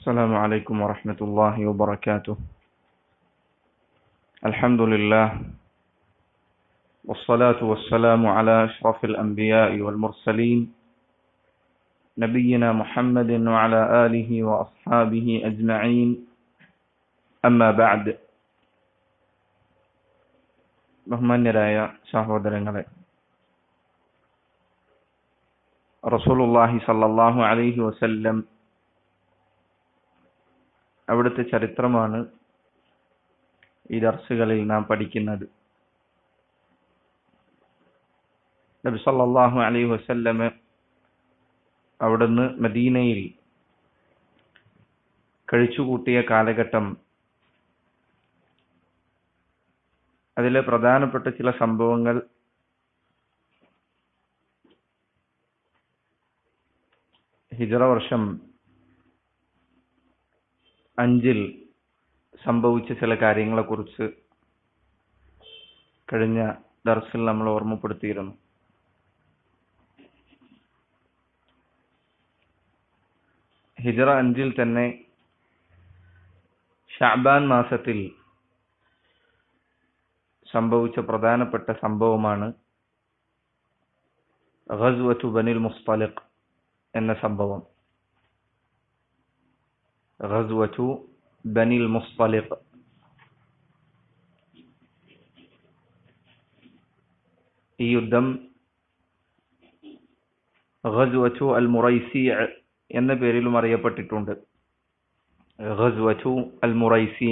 السلام عليكم ورحمة الله وبركاته الحمد لله والصلاة والسلام على أشرف الأنبياء والمرسلين نبينا محمد وعلى آله وأصحابه أجمعين أما بعد ബഹുമാന്യരായ സഹോദരങ്ങളെ റസൂലുള്ളാഹി സല്ലല്ലാഹു അലൈഹി വസല്ലം അവിടുത്തെ ചരിത്രമാണ് ഈ ദർസുകളിൽ നാം പഠിക്കുന്നത് നബി സല്ലല്ലാഹു അലൈഹി വസല്ലം അവിടുന്ന് മദീനയിൽ കഴിച്ചുകൂട്ടിയ കാലഘട്ടം അതിലെ പ്രധാനപ്പെട്ട ചില സംഭവങ്ങൾ ഹിജറ വർഷം അഞ്ചിൽ സംഭവിച്ച ചില കാര്യങ്ങളെക്കുറിച്ച് കഴിഞ്ഞ ദർസിൽ നമ്മൾ ഓർമ്മപ്പെടുത്തിയിരുന്നു ഹിജറ അഞ്ചിൽ തന്നെ ഷാബാൻ മാസത്തിൽ സംഭവിച്ച പ്രധാനപ്പെട്ട സംഭവമാണ് ഖസ്വത്തു ബനിൽ മുസ്തലിഖ് എന്ന സംഭവം ഖസ്വത്തു ബനിൽ മുസ്തലിഖ് ഈ യുദ്ധം ഖസ്വത്തു അൽ മുറൈസി എന്ന പേരിലും അറിയപ്പെട്ടിട്ടുണ്ട് ഖസ്വത്തു അൽ മുറൈസി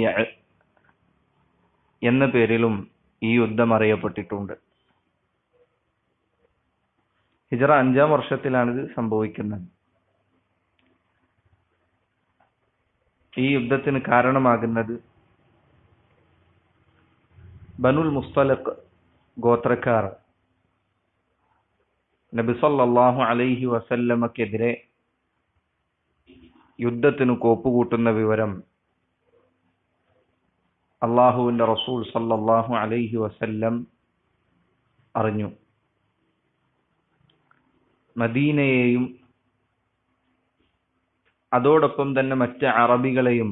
എന്ന പേരിലും ഈ യുദ്ധം അറിയപ്പെട്ടിട്ടുണ്ട് ഹിജറ അഞ്ചാം വർഷത്തിലാണിത് സംഭവിക്കുന്നത് ഈ യുദ്ധത്തിന് കാരണമാകുന്നത് ബനുൽ മുസ്തലഖ് ഗോത്രക്കാർ നബി സല്ലല്ലാഹു അലൈഹി വസല്ലമക്കെതിരെ യുദ്ധത്തിന് കോപ്പുകൂട്ടുന്ന വിവരം അള്ളാഹുവിന്റെ റസൂൽ സല്ലല്ലാഹു അലൈഹി വസല്ലം അറിഞ്ഞു മദീനയെയും അതോടൊപ്പം തന്നെ മറ്റ് അറബികളെയും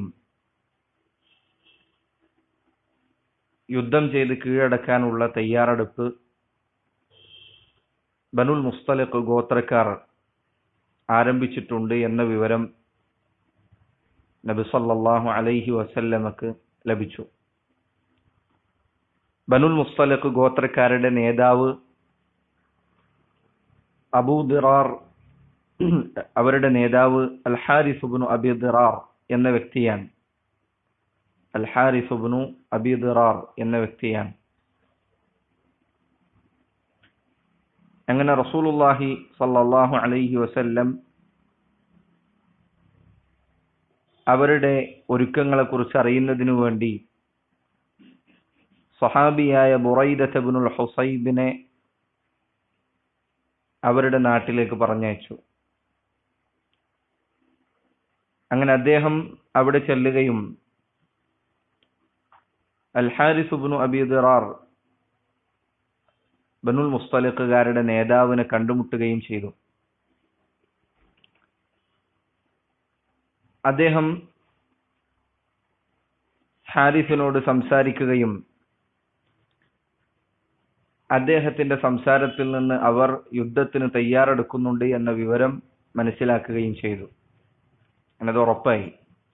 യുദ്ധം ചെയ്ത് കീഴടക്കാനുള്ള തയ്യാറെടുപ്പ് ബനുൽ മുസ്തലിഖ് ഗോത്രക്കാർ ആരംഭിച്ചിട്ടുണ്ട് എന്ന വിവരം നബി സല്ലല്ലാഹു അലൈഹി വസല്ലമക്ക് ലഭിച്ചു ബനുൽ മുസ്തലഖ് ഗോത്രക്കാരുടെ നേതാവ് അബൂദിറാർ അവരുടെ നേതാവ് അൽ ഹാരിസുബിനു അബിദിറാർ എന്ന വ്യക്തിയാണ് അൽ ഹാരിസുബിനു അബിദിറാർ എന്ന വ്യക്തിയാണ് അങ്ങനെ റസൂലുല്ലാഹി സല്ലല്ലാഹു അലൈഹി വസല്ലം അവരുടെ ഒരുക്കങ്ങളെ കുറിച്ച് അറിയുന്നതിനു വേണ്ടി സഹാബിയായ ബുറൈദത്തബിനുൽ ഹുസൈബിനെ അവരുടെ നാട്ടിലേക്ക് പറഞ്ഞയച്ചു അങ്ങനെ അദ്ദേഹം അവിടെ ചെല്ലുകയും അൽ ഹാരിസുബിനു അബിദറാർ ബനുൽ മുസ്തലിഖുകാരുടെ നേതാവിനെ കണ്ടുമുട്ടുകയും ചെയ്തു അദ്ദേഹം ഹാരിസിനോട് സംസാരിക്കുകയും അദ്ദേഹത്തിന്റെ സംസാരത്തിൽ നിന്ന് അവർ യുദ്ധത്തിന് തയ്യാറെടുക്കുന്നുണ്ട് എന്ന വിവരം മനസ്സിലാക്കുകയും ചെയ്തു അത് ഉറപ്പായി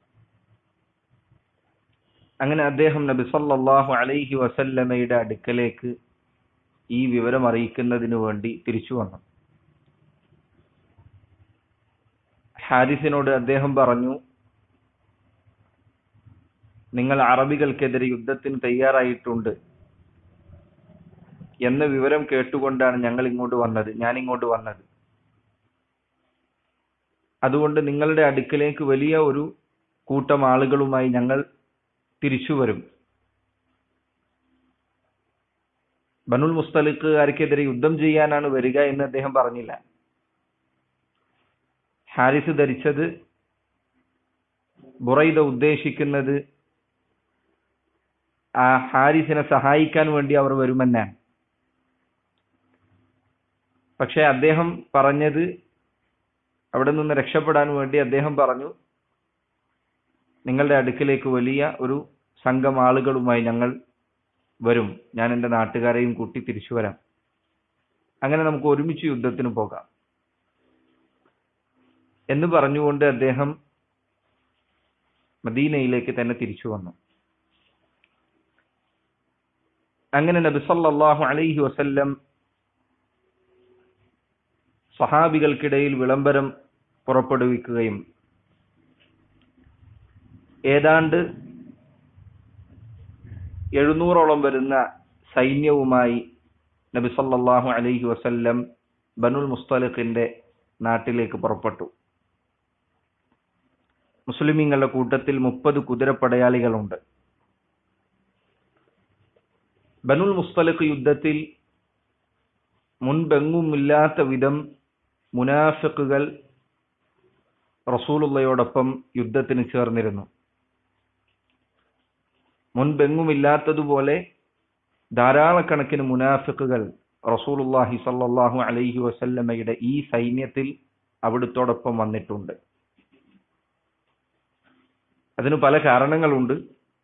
അങ്ങനെ അദ്ദേഹം നബി സല്ലല്ലാഹു അലൈഹി വസല്ലമയുടെ അടുക്കലേക്ക് ഈ വിവരം അറിയിക്കുന്നതിന് വേണ്ടി തിരിച്ചു വന്നു ഹാരിസിനോട് അദ്ദേഹം പറഞ്ഞു നിങ്ങൾ അറബികൾക്കെതിരെ യുദ്ധത്തിന് തയ്യാറായിട്ടുണ്ട് എന്ന വിവരം കേട്ടുകൊണ്ടാണ് ഞങ്ങൾ ഇങ്ങോട്ട് വന്നത് ഞാൻ ഇങ്ങോട്ട് വന്നത് അതുകൊണ്ട് നിങ്ങളുടെ അടുക്കലേക്ക് വലിയ ഒരു കൂട്ടം ആളുകളുമായി ഞങ്ങൾ തിരിച്ചു വരും ബനുൽ മുസ്തലിഖുകാർക്കെതിരെ യുദ്ധം ചെയ്യാനാണ് വരിക എന്ന് അദ്ദേഹം പറഞ്ഞില്ല ഹാരിസ് ധരിച്ചത് ബുറൈദ ഉദ്ദേശിക്കുന്നത് ആ ഹാരിസിനെ സഹായിക്കാൻ വേണ്ടി അവർ വരുമെന്നാണ് പക്ഷെ അദ്ദേഹം പറഞ്ഞത് അവിടെ നിന്ന് രക്ഷപ്പെടാൻ വേണ്ടി അദ്ദേഹം പറഞ്ഞു നിങ്ങളുടെ അടുക്കിലേക്ക് വലിയ ഒരു സംഘം ആളുകളുമായി ഞങ്ങൾ വരും ഞാൻ എൻ്റെ നാട്ടുകാരെയും കൂട്ടി തിരിച്ചു വരാം അങ്ങനെ നമുക്ക് ഒരുമിച്ച് യുദ്ധത്തിന് പോകാം എന്ന് പറഞ്ഞുകൊണ്ട് അദ്ദേഹം മദീനയിലേക്ക് തന്നെ തിരിച്ചു വന്നു അങ്ങനെ നബി സല്ലല്ലാഹു അലൈഹി വസല്ലം സഹാബികൾക്കിടയിൽ വിളംബരം പുറപ്പെടുവിക്കുകയും ഏതാണ്ട് എഴുന്നൂറോളം വരുന്ന സൈന്യവുമായി നബി സല്ലല്ലാഹു അലൈഹി വസല്ലം ബനുൽ മുസ്തലിഖിന്റെ നാട്ടിലേക്ക് പുറപ്പെട്ടു മുസ്ലിമീങ്ങളുടെ കൂട്ടത്തിൽ മുപ്പത് കുതിരപ്പടയാളികളുണ്ട് ബനുൽ മുസ്തലിഖ് യുദ്ധത്തിൽ മുൻപെങ്ങുമില്ലാത്ത വിധം മുനാഫിക്കുകൾ റസൂലുള്ളയോടൊപ്പം യുദ്ധത്തിന് ചേർന്നിരുന്നു മുൻപെങ്ങുമില്ലാത്തതുപോലെ ധാരാളക്കണക്കിന് മുനാഫിക്കുകൾ റസൂലുള്ളാഹി സല്ലല്ലാഹു അലൈഹി വസല്ലമയുടെ ഈ സൈന്യത്തിൽ അവിടുത്തോടൊപ്പം വന്നിട്ടുണ്ട് അതിന് പല കാരണങ്ങളുണ്ട്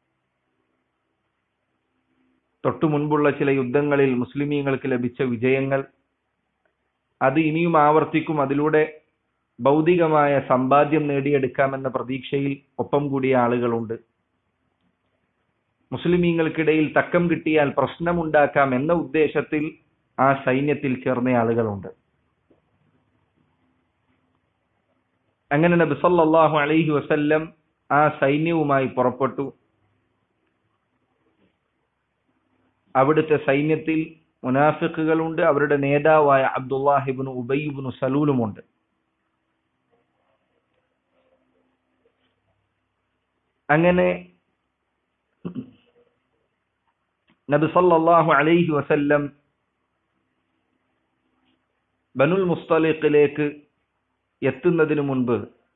തൊട്ടു മുൻപുള്ള ചില യുദ്ധങ്ങളിൽ മുസ്ലിമീങ്ങൾക്ക് ലഭിച്ച വിജയങ്ങൾ അത് ഇനിയും ആവർത്തിക്കും അതിലൂടെ ഭൗതികമായ സമ്പാദ്യം നേടിയെടുക്കാമെന്ന പ്രതീക്ഷയിൽ ഒപ്പം കൂടിയ ആളുകളുണ്ട് മുസ്ലിമീങ്ങൾക്കിടയിൽ തക്കം കിട്ടിയാൽ പ്രശ്നമുണ്ടാക്കാം എന്ന ഉദ്ദേശത്തിൽ ആ സൈന്യത്തിൽ ചേർന്ന ആളുകളുണ്ട് അങ്ങനെ നബി സല്ലല്ലാഹു അലൈഹി വസല്ലം ആ സൈന്യവുമായി പുറപ്പെട്ടു അവിടുത്തെ സൈന്യത്തിൽ മുനാഫിക്കുകളുണ്ട് അവരുടെ നേതാവായ അബ്ദുല്ലാഹിബിന് ഉബൈബിന് സലൂലുമുണ്ട് അങ്ങനെ നബി സല്ലല്ലാഹു അലൈഹി വസല്ലം ബനുൽ മുസ്തലിഖിലേക്ക് എത്തുന്നതിന് മുൻപ്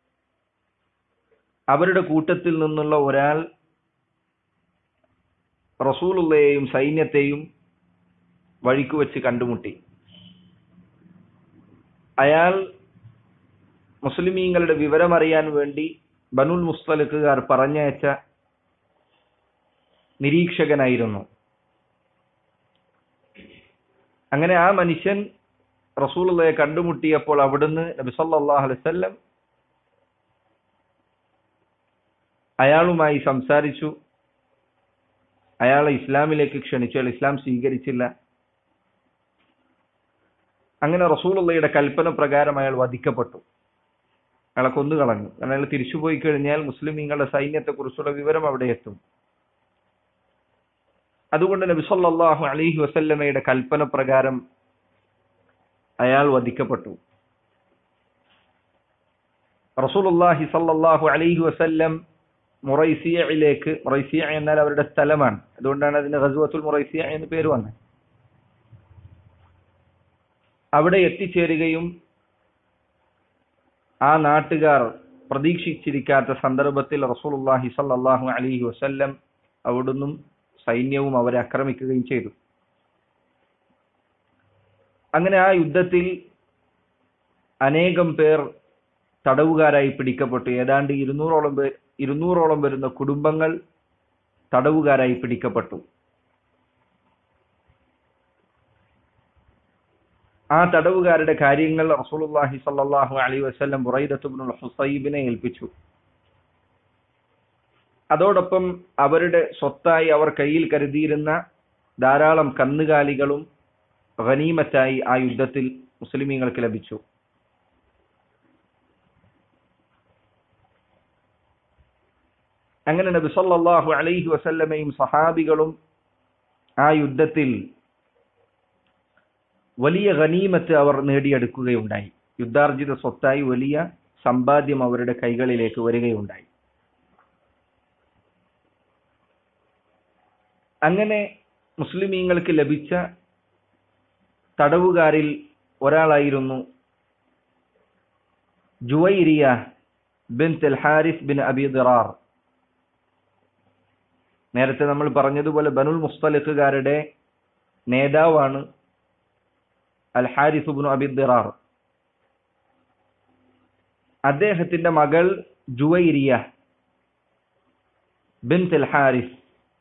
അവരുടെ കൂട്ടത്തിൽ നിന്നുള്ള ഒരാൾ റസൂലുള്ളയെയും സൈന്യത്തെയും വഴിക്ക് വെച്ച് കണ്ടുമുട്ടി അയാൾ മുസ്ലിമീങ്ങളുടെ വിവരമറിയാൻ വേണ്ടി ബനുൽ മുസ്തലിഖുകാർ പറഞ്ഞയച്ച നിരീക്ഷകനായിരുന്നു അങ്ങനെ ആ മനുഷ്യൻ റസൂലുള്ളയെ കണ്ടുമുട്ടിയപ്പോൾ അവിടുന്ന് നബി സല്ലല്ലാഹു അലൈഹി വസല്ലം അയാളുമായി സംസാരിച്ചു അയാളെ ഇസ്ലാമിലേക്ക് ക്ഷണിച്ചു അയാൾ ഇസ്ലാം സ്വീകരിച്ചില്ല അങ്ങനെ റസൂലുള്ളയുടെ കൽപ്പന പ്രകാരം അയാൾ വധിക്കപ്പെട്ടു അയാളെ കൊന്നു കളഞ്ഞു കാരണം അയാൾ തിരിച്ചുപോയി കഴിഞ്ഞാൽ മുസ്ലിമീങ്ങളുടെ സൈന്യത്തെ കുറിച്ചുള്ള വിവരം അവിടെ എത്തും അതുകൊണ്ട് നബി സല്ലല്ലാഹു അലൈഹി വസല്ലമയുടെ കൽപ്പന പ്രകാരം അയാൾ വധിക്കപ്പെട്ടു റസൂലുള്ളാഹി സല്ലല്ലാഹു അലൈഹി വസല്ലം മുറൈസിയയിലേക്ക് മുറൈസിയ എന്നാൽ അവരുടെ സ്ഥലമാണ് അതുകൊണ്ടാണ് അതിന് ഖസ്വത്തുൽ മുറൈസിയ എന്ന് പേര് വന്നത് അവിടെ എത്തിച്ചേരുകയും ആ നാട്ടുകാർ പ്രതീക്ഷിച്ചിരിക്കാത്ത സന്ദർഭത്തിൽ റസൂലുള്ളാഹി സല്ലല്ലാഹു അലൈഹി വസല്ലം അവിടുന്നും സൈന്യവും അവരെ ആക്രമിക്കുകയും ചെയ്തു അങ്ങനെ ആ യുദ്ധത്തിൽ അനേകം പേർ തടവുകാരായി പിടിക്കപ്പെട്ടു ഏതാണ്ട് ഇരുന്നൂറോളം പേർ ഇരുന്നൂറോളം വരുന്ന കുടുംബങ്ങൾ തടവുകാരായി പിടിക്കപ്പെട്ടു ആ തടവുകാരുടെ കാര്യങ്ങൾ റസൂലുള്ളാഹി സ്വല്ലല്ലാഹു അലൈഹി വസല്ലം ബുറൈദത്ത് ഇബ്നുൽ ഹുസൈബിനെ ഏൽപ്പിച്ചു അതോടൊപ്പം അവരുടെ സ്വത്തായി അവർ കയ്യിൽ കരുതിയിരുന്ന ധാരാളം കന്നുകാലികളും ഖനീമത്തായി ആ യുദ്ധത്തിൽ മുസ്ലിമീങ്ങൾക്ക് ലഭിച്ചു അങ്ങനെ നബി സല്ലല്ലാഹു അലൈഹി വസല്ലമയും സഹാബികളും ആ യുദ്ധത്തിൽ വലിയ ഖനീമത്ത് അവർ നേടിയെടുക്കുകയുണ്ടായി യുദ്ധാർജിത സ്വത്തായി വലിയ സമ്പാദ്യം അവരുടെ കൈകളിലേക്ക് വരികയുണ്ടായി അങ്ങനെ മുസ്ലിമീങ്ങൾക്ക് ലഭിച്ച തടവുകാരിൽ ഒരാളായിരുന്നു Juwairiya bin Harith bin Abi Dirar നേരത്തെ നമ്മൾ പറഞ്ഞതുപോലെ ബനുൽ മുസ്തലിഖുകാരുടെ നേതാവാണ് Al Harith bin Abi Dirar അദ്ദേഹത്തിന്റെ മകൾ ജുവൈരിയ ബിൻ ഹാരിസ്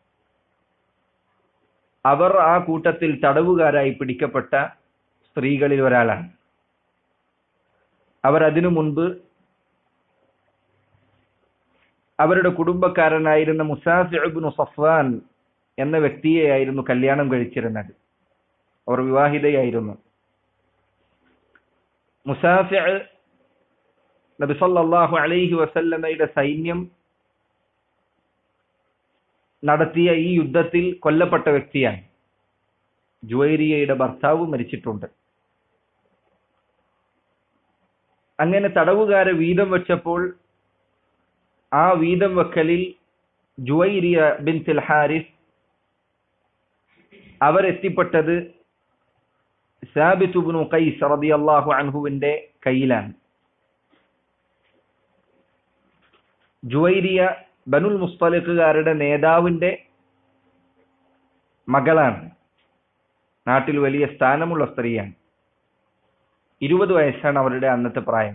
അവർ ആ കൂട്ടത്തിൽ തടവുകാരായി പിടിക്കപ്പെട്ട സ്ത്രീകളിൽ ഒരാളാണ് അവർ അതിനു മുൻപ് അവരുടെ കുടുംബക്കാരനായിരുന്ന മുസാഫിബിനു സഫ്വാൻ എന്ന വ്യക്തിയെയായിരുന്നു കല്യാണം കഴിച്ചിരുന്നത് അവർ വിവാഹിതയായിരുന്നു മുസാഫി നബി സല്ലല്ലാഹു അലൈഹി വസല്ലമയുടെ സൈന്യം നടത്തിയ ഈ യുദ്ധത്തിൽ കൊല്ലപ്പെട്ട വ്യക്തിയാണ് ജുവൈരിയയുടെ ഭർത്താവ് മരിച്ചിട്ടുണ്ട് അങ്ങനെ തടവുകാരെ വീതം വെച്ചപ്പോൾ ആ വീതം വെക്കലിൽ ജുവൈരിയ ബിൻ ഹാരിസ് അവരെത്തിപ്പെട്ടത് സാബിത്തുബിനു കൈസ് റളിയല്ലാഹു അൻഹുവിന്റെ കയ്യിലാണ് ജുവൈരിയ ബനുൽ മുസ്തലിഖുകാരുടെ നേതാവിന്റെ മകളാണ് നാട്ടിൽ വലിയ സ്ഥാനമുള്ള സ്ത്രീയാണ് ഇരുപത് വയസ്സാണ് അവരുടെ അന്നത്തെ പ്രായം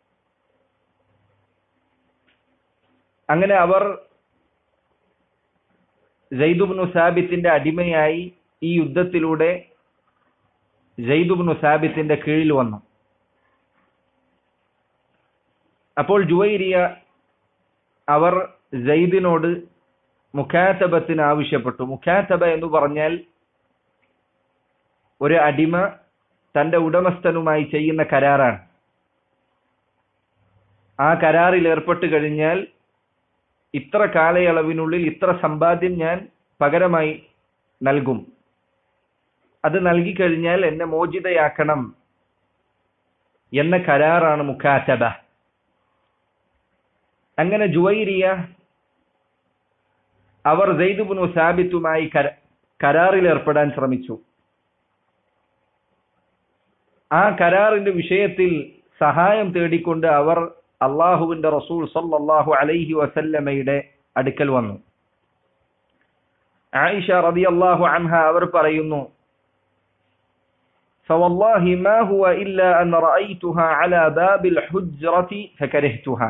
അങ്ങനെ അവർ ജയ്ദുബ്നു സാബിത്തിന്റെ അടിമയായി ഈ യുദ്ധത്തിലൂടെ ജയ്ദുബ്നു സാബിത്തിന്റെ കീഴിൽ വന്നു അപ്പോൾ ജുവൈരിയ അവർ ജയ്ദിനോട് മുഖാത്തബത്തിന് ആവശ്യപ്പെട്ടു മുഖാത്തബ എന്ന് പറഞ്ഞാൽ ഒരു അടിമ തന്റെ ഉടമസ്ഥനുമായി ചെയ്യുന്ന കരാറാണ് ആ കരാറിൽ ഏർപ്പെട്ട് കഴിഞ്ഞാൽ ഇത്ര കാലയളവിനുള്ളിൽ ഇത്ര സമ്പാദ്യം ഞാൻ പകരമായി നൽകും അത് നൽകിക്കഴിഞ്ഞാൽ എന്നെ മോചിതയാക്കണം എന്ന കരാറാണ് മുഖാത്തബ അങ്ങനെ ജുവൈരിയ അവർ ജയ്ദുബിനു സാബിത്തുമായി കരാറിൽ ഏർപ്പെടാൻ ശ്രമിച്ചു ആ കരാറിന്റെ വിഷയത്തിൽ സഹായം തേടിക്കൊണ്ട് അവർ അള്ളാഹുവിന്റെ റസൂൽ സല്ലല്ലാഹു അലൈഹി വസല്ലമയുടെ അടുക്കൽ വന്നു ആയിഷ റളിയല്ലാഹു അൻഹ അവർ പറയുന്നു فوالله ما هو إلا أن رأيتها على باب الحجرة فكرهتها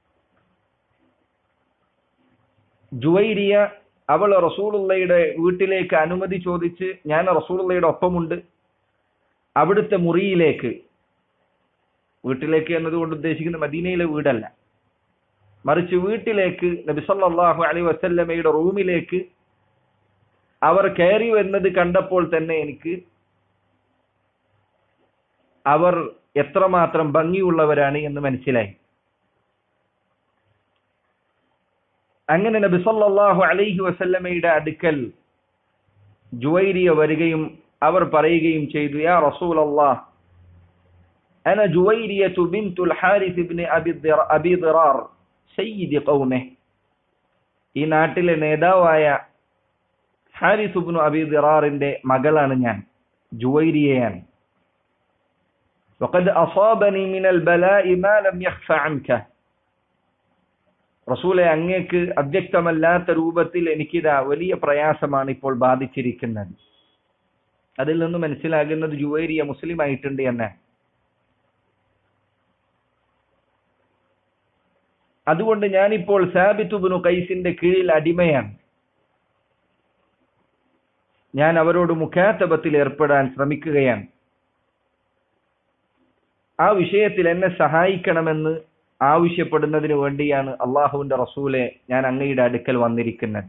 ജുവൈരിയ അവൾ റസൂലുള്ളയുടെ വീട്ടിലേക്ക് അനുമതി ചോദിച്ച് ഞാൻ റസൂലുള്ളയുടെ ഒപ്പമുണ്ട് അവിടുത്തെ മുറിയിലേക്ക് വീട്ടിലേക്ക് എന്നതുകൊണ്ട് ഉദ്ദേശിക്കുന്നത് മദീനയിലെ വീടല്ല മറിച്ച് വീട്ടിലേക്ക് നബിസല്ലാഹു അലൈ വസല്ലമയുടെ റൂമിലേക്ക് അവർ കയറി വരുന്നത് കണ്ടപ്പോൾ തന്നെ എനിക്ക് അവർ എത്രമാത്രം ഭംഗിയുള്ളവരാണ് എന്ന് മനസ്സിലായി അങ്ങനെ നബി സല്ലല്ലാഹു അലൈഹി വസല്ലമയുടെ അടുക്കൽ ജുവൈരിയ വരികയും അവർ പറയുകയും ചെയ്തു യാ റസൂലല്ലാഹ് അന ജുവൈരിയതു ബിൻതുൽ ഹാരിസ് ഇബ്നു അബി അബി ദിറാർ സയ്യിദി ഖൗമിഹി ഈ നാട്ടിലെ നേതാവായ ഹാരിസ് ഇബ്നു അബി ദിറാറിന്റെ മകളാണ് ഞാൻ ജുവൈരിയയാണ് وقد أصابني من البلاء ما لم يخف عنك റസൂലെ അങ്ങേക്ക് അവ്യക്തമല്ലാത്ത രൂപത്തിൽ എനിക്കിതാ വലിയ പ്രയാസമാണ് ഇപ്പോൾ ബാധിച്ചിരിക്കുന്നത് അതിൽ നിന്ന് മനസ്സിലാകുന്നത് ജുവൈരിയ മുസ്ലിം ആയിട്ടുണ്ട് എന്ന് അതുകൊണ്ട് ഞാനിപ്പോൾ സാബിത്തുബിനു കൈസിന്റെ കീഴിൽ അടിമയാണ് ഞാൻ അവരോട് മുഖാത്തബത്തിൽ ഏർപ്പെടാൻ ശ്രമിക്കുകയാണ് ആ വിഷയത്തിൽ എന്നെ സഹായിക്കണമെന്ന് ആവശ്യപ്പെടുന്നതിന് വേണ്ടിയാണ് അള്ളാഹുവിന്റെ റസൂലെ ഞാൻ അങ്ങയുടെ അടുക്കൽ വന്നിരിക്കുന്നത്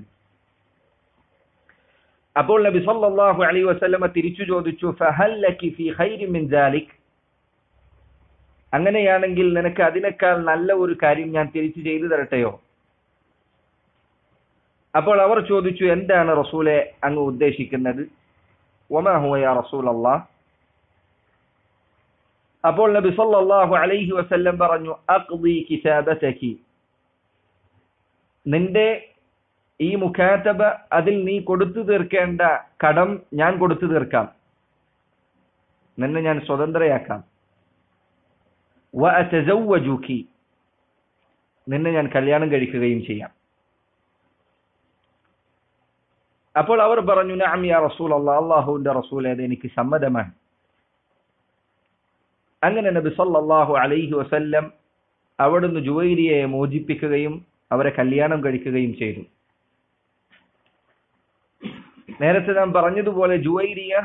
അപ്പോൾ നബി സല്ലല്ലാഹു അലൈഹി വസല്ലമ തിരിച്ചു ചോദിച്ചു ഫഹൽ ലക്കി ഫീ ഖൈരി മിൻ ദാലിക് അങ്ങനെയാണെങ്കിൽ നിനക്ക് അതിനേക്കാൾ നല്ല ഒരു കാര്യം ഞാൻ തിരിച്ചു ചെയ്തു തരട്ടെയോ അപ്പോൾ അവർ ചോദിച്ചു എന്താണ് റസൂലെ അങ്ങ് ഉദ്ദേശിക്കുന്നത് ഒമാ ഹുവ യാ റസൂൽ അള്ളാഹ് അപ്പോൾ നബി സല്ലല്ലാഹു അലൈഹി വസല്ലം പറഞ്ഞു അഖ്ദി കിതാബതകി നിന്റെ ഈ മുഖാതബ അതിൽ നീ കൊടുത്തു തീർക്കേണ്ട കടം ഞാൻ കൊടുത്തു തീർക്കാം നിന്നെ ഞാൻ സ്വതന്ത്രയാക്കാം വഅതസവ്വജുകി നിന്നെ ഞാൻ കല്യാണം കഴിക്കുകയും ചെയ്യാം അപ്പോൾ അവർ പറഞ്ഞു നഅം യാ റസൂൽ അല്ലാഹ് അല്ലാഹുവിന്റെ റസൂൽ അത് എനിക്ക് സമ്മതമാണ് അങ്ങനെ നബി സല്ലല്ലാഹു അലൈഹി വസല്ലം അവിടുന്ന് ജുവൈരിയെ മോചിപ്പിക്കുകയും അവരെ കല്യാണം കഴിക്കുകയും ചെയ്തു നേരത്തെ നാം പറഞ്ഞതുപോലെ ജുവൈരിയ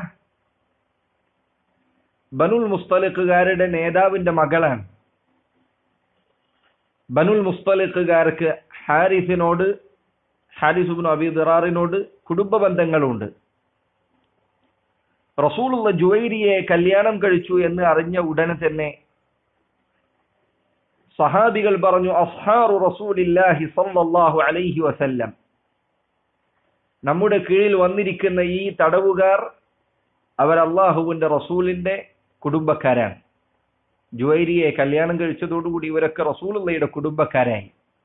ബനുൽ മുസ്തലിഖുകാരുടെ നേതാവിന്റെ മകളാണ് ബനുൽ മുസ്തലിഖുകാർക്ക് ഹാരിസിനോട് ഹാരിസുബിൻ അബി ദിറാറിനോട് കുടുംബ ബന്ധങ്ങളുണ്ട് റസൂലുള്ള ജുവൈരിയെ കല്യാണം കഴിച്ചു എന്ന് അറിഞ്ഞ ഉടനെ തന്നെ സഹാബികൾ പറഞ്ഞു അസ്ഹാറു റസൂലില്ലാഹി സല്ലല്ലാഹു അലൈഹി വസല്ലം നമ്മുടെ കീഴിൽ വന്നിരിക്കുന്ന ഈ തടവുകാർ അവർ അള്ളാഹുവിന്റെ റസൂലിന്റെ കുടുംബക്കാരാണ് ജുവൈരിയെ കല്യാണം കഴിച്ചതോടുകൂടി ഇവരൊക്കെ റസൂലുള്ളയുടെ കുടുംബക്കാരായി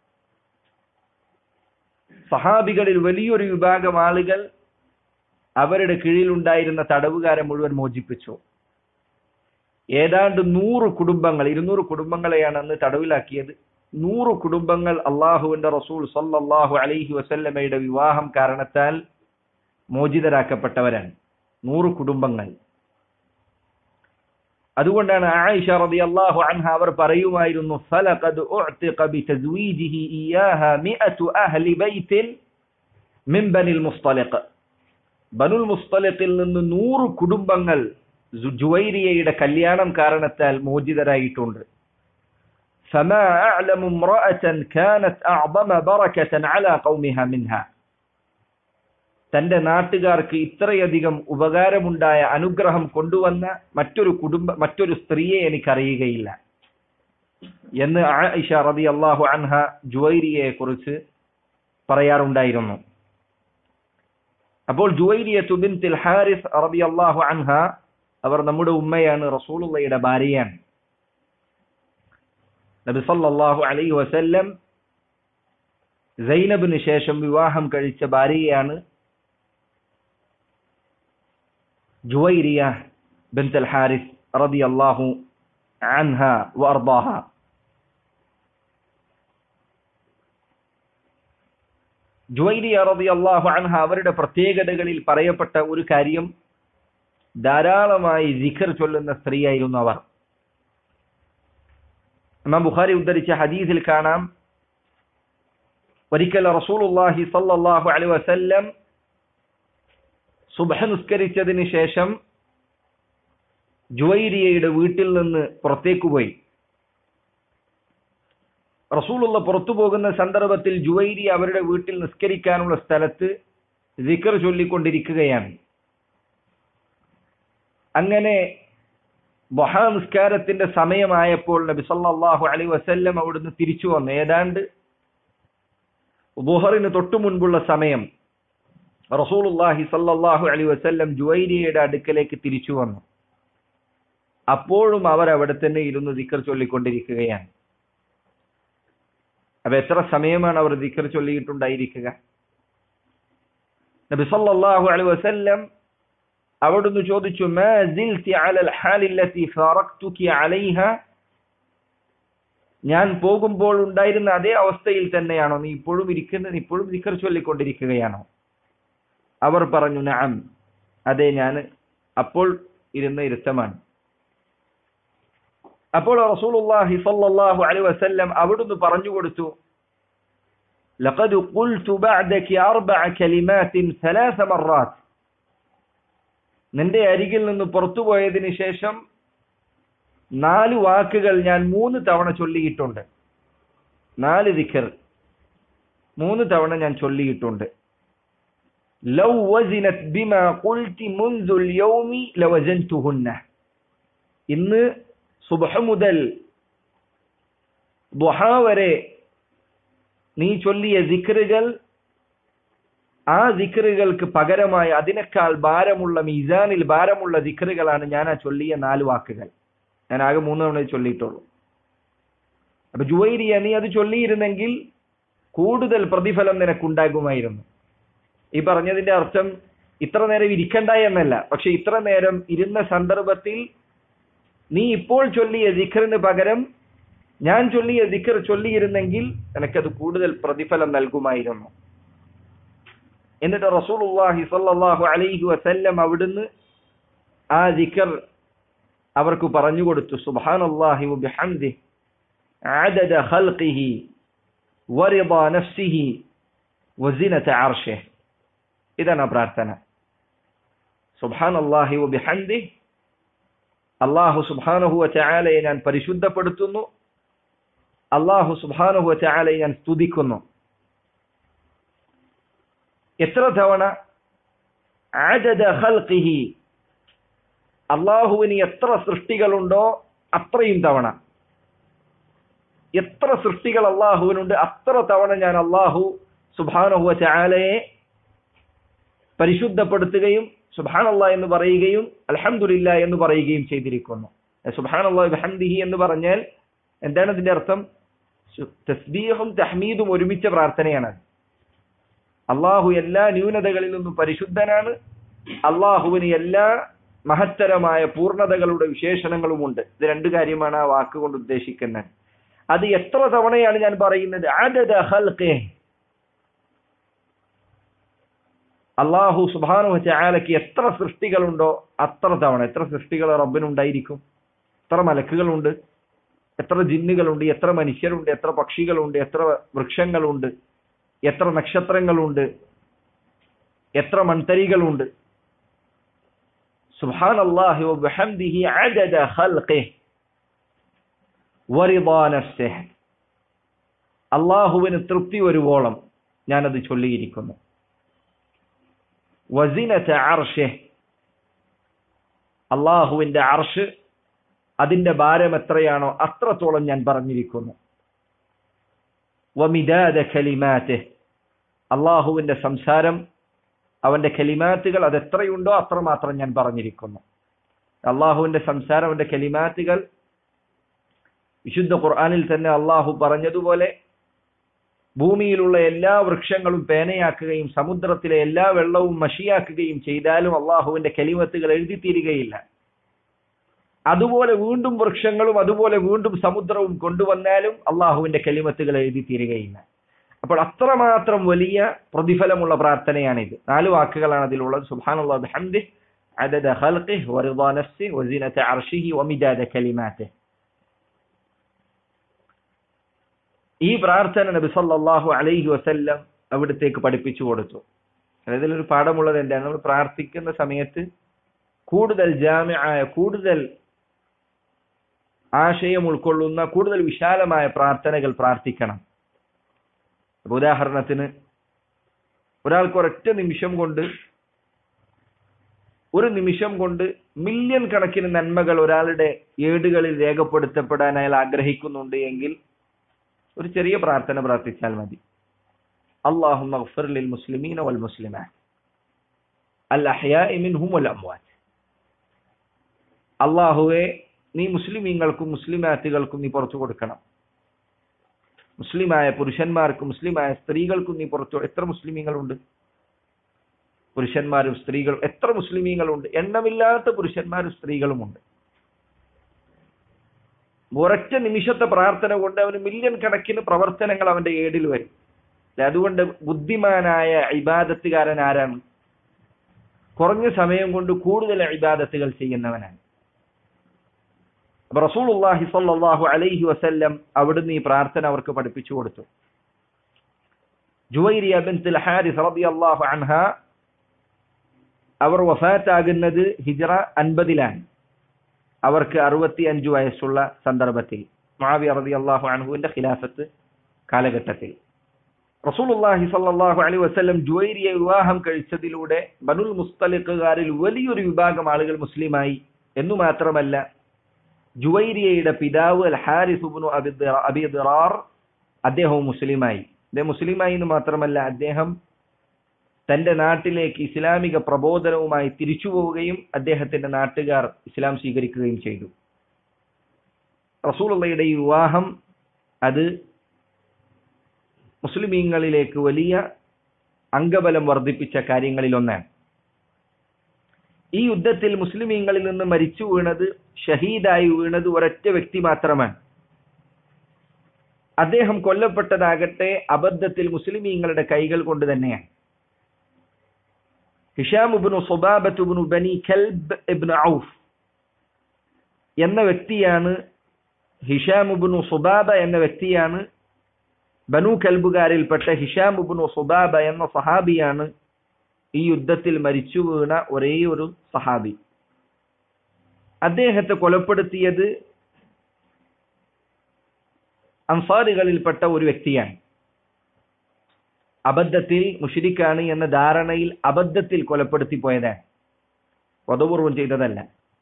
സഹാബികളിൽ വലിയൊരു വിഭാഗം ആളുകൾ അവരുടെ കീഴിലുണ്ടായിരുന്ന തടവുകാരെ മുഴുവൻ മോചിപ്പിച്ചു ഏതാണ്ട് നൂറ് കുടുംബങ്ങൾ ഇരുന്നൂറ് കുടുംബങ്ങളെയാണ് അന്ന് തടവിലാക്കിയത് നൂറ് കുടുംബങ്ങൾ അള്ളാഹുവിന്റെ റസൂൽ സല്ലല്ലാഹു അലൈഹി വസല്ലമയുടെ വിവാഹം കാരണത്താൽ മോചിതരാക്കപ്പെട്ടവരാണ് നൂറ് കുടുംബങ്ങൾ അതുകൊണ്ടാണ് ആയിഷ റളിയല്ലാഹു അൻഹ അവർ പറയുമായിരുന്നു ഫലഖദ് ഉഅ്തിഖ ബിതസ്വീജിഹി ഇയാഹ മിഅതു അഹ്ലി ബൈത്തിൻ മിൻ ബനിൽ മുസ്തലിഖ് ബനുൽ മുസ്തലിഖിൽ നിന്ന് നൂറ് കുടുംബങ്ങൾ ജുവൈരിയയുടെ കല്യാണം കാരണത്താൽ മോചിതരായിട്ടുണ്ട് فما أعلم امرأة كانت أعظم بركة على قومها منها തന്റെ നാട്ടുകാർക്ക് ഇത്രയധികം ഉപകാരമുണ്ടായ അനുഗ്രഹം കൊണ്ടുവന്ന മറ്റൊരു കുടുംബ മറ്റൊരു സ്ത്രീയെ എനിക്കറിയുകയില്ല എന്ന് ആയിഷ റതി അള്ളാഹു അൻഹ ജുവൈരിയെ കുറിച്ച് പറയാറുണ്ടായിരുന്നു അപ്പോൾ ജുവൈരിയ തുബിൻ ഹാരിസ് റബി അള്ളാഹു അൻഹ അവർ നമ്മുടെ ഉമ്മയാണ് റസൂലുള്ളയുടെ ഭാര്യയാണ് നബി സല്ലല്ലാഹു അലൈഹി വസല്ലം സൈനബിന് ശേഷം വിവാഹം കഴിച്ച ഭാര്യയാണ് ജുവൈരിയ ബിൻത് അൽ ഹാരിസ് റളിയല്ലാഹു അൻഹ വഅർദാഹ ജുവൈരിയ റളിയല്ലാഹു അൻഹ അവരുടെ പ്രത്യേകതകളിൽ പറയപ്പെട്ട ഒരു കാര്യം ധാരാളമായി ജിഖർ ചൊല്ലുന്ന സ്ത്രീയായിരുന്നു അവർ ഇമാം ബുഖാരി ഉദ്ധരിച്ച ഹദീസിൽ കാണാം ഒരിക്കൽ റസൂലുള്ളാഹി സല്ലല്ലാഹു അലൈഹി വസല്ലം സുബഹ നിസ്കരിച്ചതിന് ശേഷം ജുവൈരിയയുടെ വീട്ടിൽ നിന്ന് പുറത്തേക്ക് പോയി റസൂലുള്ള പുറത്തു പോകുന്ന സന്ദർഭത്തിൽ ജുവൈരി അവരുടെ വീട്ടിൽ നിസ്കരിക്കാനുള്ള സ്ഥലത്ത് ദിക്കർ ചൊല്ലിക്കൊണ്ടിരിക്കുകയാണ് അങ്ങനെ ബൊഹാ നിസ്കാരത്തിന്റെ സമയമായപ്പോൾ നബി സല്ലല്ലാഹു അലൈഹി വസല്ലം അവിടുന്ന് തിരിച്ചു വന്നു ഏതാണ്ട് ബുഹറിന് തൊട്ടു മുൻപുള്ള സമയം റസൂലുള്ളാഹി സല്ലല്ലാഹു അലൈഹി വസല്ലം ജുവൈരിയയുടെ അടുക്കലേക്ക് തിരിച്ചു വന്നു അപ്പോഴും അവർ അവിടെ തന്നെ ഇരുന്ന് ദിക്കർ ചൊല്ലിക്കൊണ്ടിരിക്കുകയാണ് അപ്പൊ എത്ര സമയമാണ് അവർ ദിക്കർ ചൊല്ലിയിട്ടുണ്ടായിരിക്കുക നബി സല്ലല്ലാഹു അലൈഹി വസല്ലം അവിടുന്ന് ചോദിച്ചു മാ സിൽതി അലൽ ഹാലില്ലതി ഫറക്തുകി അലൈഹ ഞാൻ പോകുമ്പോൾ ഉണ്ടായിരുന്ന അതേ അവസ്ഥയിൽ തന്നെയാണോ നീ ഇപ്പോഴും ഇരിക്കുന്നത് ഇപ്പോഴും ദിക്കർ ചൊല്ലിക്കൊണ്ടിരിക്കുകയാണോ അവർ പറഞ്ഞു നഅം അതെ ഞാൻ അപ്പോൾ ഇരുന്ന ഇരുത്തമാണ് അപ്പോൾ റസൂലുള്ളാഹി സ്വല്ലല്ലാഹു അലൈഹി വസല്ലം അവിടുന്ന് പറഞ്ഞു കൊടുത്തു لقد قلت بعدك أربع كلمات ثلاث مرات നിന്റെ അരികിൽ നിന്ന് പുറത്തുപോയതിനു ശേഷം നാല് വാക്കുകൾ ഞാൻ മൂന്ന് തവണ ചൊല്ലിയിട്ടുണ്ട് നാല് ദിക്കർ മൂന്ന് തവണ ഞാൻ ചൊല്ലിയിട്ടുണ്ട് ലൗ വസിനത് ബിമാ ഖുൽതി മുൻദുൽ യൗമി ലവസൻതുഹുന്ന ഇന്ന് സുബഹ മുതൽ ദുഹ വരെ നീ ചൊല്ലിയ ദിക്റുകൾ ആ ദിക്റുകൾക്ക് പകരമായി അതിനേക്കാൾ ഭാരമുള്ള മീസാനിൽ ഭാരമുള്ള ദിക്റുകളാണ് ഞാൻ ആ ചൊല്ലിയ നാല് വാക്കുകൾ ഞാൻ ആകെ മൂന്ന് തവണ ചൊല്ലിയിട്ടുള്ളൂ അപ്പൊ ജുവൈരിയ നീ അത് ചൊല്ലിയിരുന്നെങ്കിൽ കൂടുതൽ പ്രതിഫലം നിനക്കുണ്ടാകുമായിരുന്നു ഈ പറഞ്ഞതിന്റെ അർത്ഥം ഇത്ര നേരം ഇരിക്കണ്ട എന്നല്ല പക്ഷെ ഇത്ര നേരം ഇരുന്ന സന്ദർഭത്തിൽ നീ ഇപ്പോൾ ചൊല്ലിയ ദിഖറിന് പകരം ഞാൻ ചൊല്ലിയ ദിഖർ ചൊല്ലിയിരുന്നെങ്കിൽ എനിക്കത് കൂടുതൽ പ്രതിഫലം നൽകുമായിരുന്നു എന്നിട്ട് റസൂലുള്ളാഹി സ്വല്ലല്ലാഹു അലൈഹി വസല്ലം അവിടുന്ന് ആ ദിഖർ അവർക്ക് പറഞ്ഞു കൊടുത്തു സുബ്ഹാനല്ലാഹി വബിഹംദിഹി عدد خلقه ورضا نفسه وزنة عرشه ഇതാണ് പ്രാർത്ഥന സുബാൻ അള്ളാഹി ബിഹന്ദി അള്ളാഹു സുബാനഹുവ ചായാലയെ ഞാൻ പരിശുദ്ധപ്പെടുത്തുന്നു അള്ളാഹു സുബാനഹുവ ചായാലയെ ഞാൻ സ്തുതിക്കുന്നു എത്ര തവണ ആജദ ഖൽഖിഹി അള്ളാഹുവിന് എത്ര സൃഷ്ടികളുണ്ടോ അത്രയും തവണ എത്ര സൃഷ്ടികൾ അള്ളാഹുവിനുണ്ട് അത്ര തവണ ഞാൻ അള്ളാഹു സുബാനഹുവ ചായാലയെ പരിശുദ്ധപ്പെടുത്തുകയും സുബാൻ അള്ളാഹ് എന്ന് പറയുകയും അലഹമുല്ല എന്ന് പറയുകയും ചെയ്തിരിക്കുന്നു സുബാൻ അള്ളാഹ് ഹംദിഹി എന്ന് പറഞ്ഞാൽ എന്താണ് ഇതിന്റെ അർത്ഥം തസ്ബീഹും തഹ്മീദും ഒരുമിച്ച പ്രാർത്ഥനയാണ് അള്ളാഹു എല്ലാ ന്യൂനതകളിൽ നിന്നും പരിശുദ്ധനാണ് അള്ളാഹുവിന് എല്ലാ മഹത്തരമായ പൂർണ്ണതകളുടെ വിശേഷണങ്ങളുമുണ്ട് ഇത് രണ്ട് കാര്യമാണ് ആ വാക്കുകൊണ്ട് ഉദ്ദേശിക്കുന്നത് അത് എത്ര തവണയാണ് ഞാൻ പറയുന്നത് ആദദ ഖൽഖിഹി അള്ളാഹു സുബാനു ചായാലയ്ക്ക് എത്ര സൃഷ്ടികളുണ്ടോ അത്ര തവണ എത്ര സൃഷ്ടികൾ റബ്ബിനുണ്ടായിരിക്കും എത്ര മലക്കുകളുണ്ട് എത്ര ജിന്നുകളുണ്ട് എത്ര മനുഷ്യരുണ്ട് എത്ര പക്ഷികളുണ്ട് എത്ര വൃക്ഷങ്ങളുണ്ട് എത്ര നക്ഷത്രങ്ങളുണ്ട് എത്ര മൺതരികളുണ്ട് സുബാൻ അള്ളാഹു ബഹംദിഹി അദദ ഖൽഖിഹി വറിദാ നഫ്സിഹി അള്ളാഹുവിന് തൃപ്തി വരുവോളം ഞാനത് ചൊല്ലിയിരിക്കുന്നു വസിനത അർഷ് അള്ളാഹുവിന്റെ അർഷ് അതിന്റെ ഭാരം എത്രയാണോ അത്രത്തോളം ഞാൻ പറഞ്ഞിരിക്കുന്നു വമിദാദ ഖലിമാറ്റ് അള്ളാഹുവിന്റെ സംസാരം അവന്റെ ഖലിമാത്തുകൾ അത് എത്രയുണ്ടോ അത്രമാത്രം ഞാൻ പറഞ്ഞിരിക്കുന്നു അള്ളാഹുവിന്റെ സംസാരം അവന്റെ ഖലിമാത്തുകൾ വിശുദ്ധ ഖുർആാനിൽ തന്നെ അള്ളാഹു പറഞ്ഞതുപോലെ ഭൂമിയിലുള്ള എല്ലാ വൃക്ഷങ്ങളും പേനയാക്കുകയും സമുദ്രത്തിലെ എല്ലാ വെള്ളവും മഷിയാക്കുകയും ചെയ്താലും അള്ളാഹുവിന്റെ കലിമത്തുകൾ എഴുതി തീരുകയില്ല അതുപോലെ വീണ്ടും വൃക്ഷങ്ങളും അതുപോലെ വീണ്ടും സമുദ്രവും കൊണ്ടുവന്നാലും അള്ളാഹുവിന്റെ കലിമത്തുകൾ എഴുതി തീരുകയില്ല അപ്പോൾ അത്രമാത്രം വലിയ പ്രതിഫലമുള്ള പ്രാർത്ഥനയാണിത് നാല് വാക്കുകളാണ് അതിലുള്ളത് സുബാനുള്ള ഹംദി عدد خلقه ورضا نفسه وزنة عرشه ومداد كلماته ഈ പ്രാർത്ഥന നബി സല്ലല്ലാഹു അലൈഹി വസല്ലം അവിടത്തേക്ക് പഠിപ്പിച്ചു കൊടുത്തു അതായത് ഇതിലൊരു പാഠമുള്ളത് എന്താണ് നമ്മൾ പ്രാർത്ഥിക്കുന്ന സമയത്ത് കൂടുതൽ ജാമ്യായ കൂടുതൽ ആശയം ഉൾക്കൊള്ളുന്ന കൂടുതൽ വിശാലമായ പ്രാർത്ഥനകൾ പ്രാർത്ഥിക്കണം ഉദാഹരണത്തിന് ഒരാൾക്ക് ഒരൊറ്റ നിമിഷം കൊണ്ട് ഒരു നിമിഷം കൊണ്ട് മില്യൺ കണക്കിന് നന്മകൾ ഒരാളുടെ ഏടുകളിൽ രേഖപ്പെടുത്തപ്പെടാൻ അയാൾ ആഗ്രഹിക്കുന്നുണ്ട് എങ്കിൽ ഒരു ചെറിയ പ്രാർത്ഥന പ്രാർത്ഥിച്ചാൽ മതി അള്ളാഹു ലിൽ മുസ്ലിമീന വൽ മുസ്ലിമാൻ അൽ അഹ്യാഇ മിൻഹും വൽ അംവാത്ത് അള്ളാഹുവെ നീ മുസ്ലിമീങ്ങൾക്കും മുസ്ലിമാറ്റുകൾക്കും നീ പുറത്തു കൊടുക്കണം മുസ്ലിമായ പുരുഷന്മാർക്കും മുസ്ലിമായ സ്ത്രീകൾക്കും നീ പുറത്തു എത്ര മുസ്ലിമീങ്ങളുണ്ട് പുരുഷന്മാരും സ്ത്രീകളും എത്ര മുസ്ലിമീങ്ങളുണ്ട് എണ്ണമില്ലാത്ത പുരുഷന്മാരും സ്ത്രീകളുമുണ്ട് ഒരൊറ്റ നിമിഷത്തെ പ്രാർത്ഥന കൊണ്ട് അവന് മില്യൺ കണക്കിന് പ്രവർത്തനങ്ങൾ അവന്റെ ഏടിൽ വരും അതുകൊണ്ട് ബുദ്ധിമാനായ ഇബാദത്തുകാരൻ ആരാണ് കുറഞ്ഞ സമയം കൊണ്ട് കൂടുതൽ ഇബാദത്തുകൾ ചെയ്യുന്നവനാണ് റസൂലുള്ളാഹി സ്വല്ലല്ലാഹു അലൈഹി വസല്ലം അവിടുന്ന് ഈ പ്രാർത്ഥന അവർക്ക് പഠിപ്പിച്ചു കൊടുത്തു ജുവൈരിയ ബിൻതുൽ ഹാരിസ് റളിയല്ലാഹു അൻഹ അവർ വഫാത്താകുന്നത് ഹിജ്റ അൻപതിലാണ് അവർക്ക് അറുപത്തി അഞ്ചു വയസ്സുള്ള സന്ദർഭത്തിൽ മുആവിയ റളിയല്ലാഹു അൻഹുവിന്റെ ഖിലാഫത്ത് കാലഘട്ടത്തിൽ റസൂലുള്ളാഹി സ്വല്ലല്ലാഹു അലൈഹി വസല്ലം ജുവൈരിയെ വിവാഹം കഴിച്ചതിലൂടെ ബനുൽ മുസ്തലിഖുകാരിൽ വലിയൊരു വിഭാഗം ആളുകൾ മുസ്ലിമായി എന്നു മാത്രമല്ല ജുവൈരിയയുടെ പിതാവ് അൽ ഹാരിസ് ഇബ്നു അബി ദിറാർ അദ്ദേഹവും മുസ്ലിമായി അദ്ദേഹം മുസ്ലിമായി എന്ന് മാത്രമല്ല അദ്ദേഹം തന്റെ നാട്ടിലേക്ക് ഇസ്ലാമിക പ്രബോധനവുമായി തിരിച്ചു പോവുകയും അദ്ദേഹത്തിന്റെ നാട്ടുകാർ ഇസ്ലാം സ്വീകരിക്കുകയും ചെയ്തു റസൂലുള്ളയുടെ ഈ വിവാഹം അത് മുസ്ലിമീങ്ങളിലേക്ക് വലിയ അംഗബലം വർദ്ധിപ്പിച്ച കാര്യങ്ങളിൽ ഒന്നാണ് ഈ യുദ്ധത്തിൽ മുസ്ലിമീങ്ങളിൽ നിന്ന് മരിച്ചു വീണത് ഷഹീദായി വീണത് ഒരൊറ്റ വ്യക്തി മാത്രമാണ് അദ്ദേഹം കൊല്ലപ്പെട്ടതാകട്ടെ അബദ്ധത്തിൽ മുസ്ലിമീങ്ങളുടെ കൈകൾ കൊണ്ട് തന്നെയാണ് ഹിഷാം ഇബ്നു സുബാബത്ത് ഇബ്നു ബനി കൽബ് ഇബ്നു ഔഫ് എന്ന വ്യക്തിയാണ് ഹിഷാം ഇബ്നു സുബാബ എന്ന വ്യക്തിയാണ് ബനു കൽബുകാരിൽപ്പെട്ട ഹിഷാം ഇബ്നു സുബാബ എന്ന സഹാബിയാണ് ഈ യുദ്ധത്തിൽ മരിച്ചു വീണ ഒരേ ഒരു സഹാബി അദ്ദേഹത്തെ കൊലപ്പെടുത്തിയത് അൻസാറുകളിൽപ്പെട്ട ഒരു വ്യക്തിയാണ് അബദ്ധത്തിൽ മുഷിരിക്കാണ് എന്ന ധാരണയിൽ അബദ്ധത്തിൽ കൊലപ്പെടുത്തി പോയതാണ് വധപൂർവം ചെയ്തതല്ല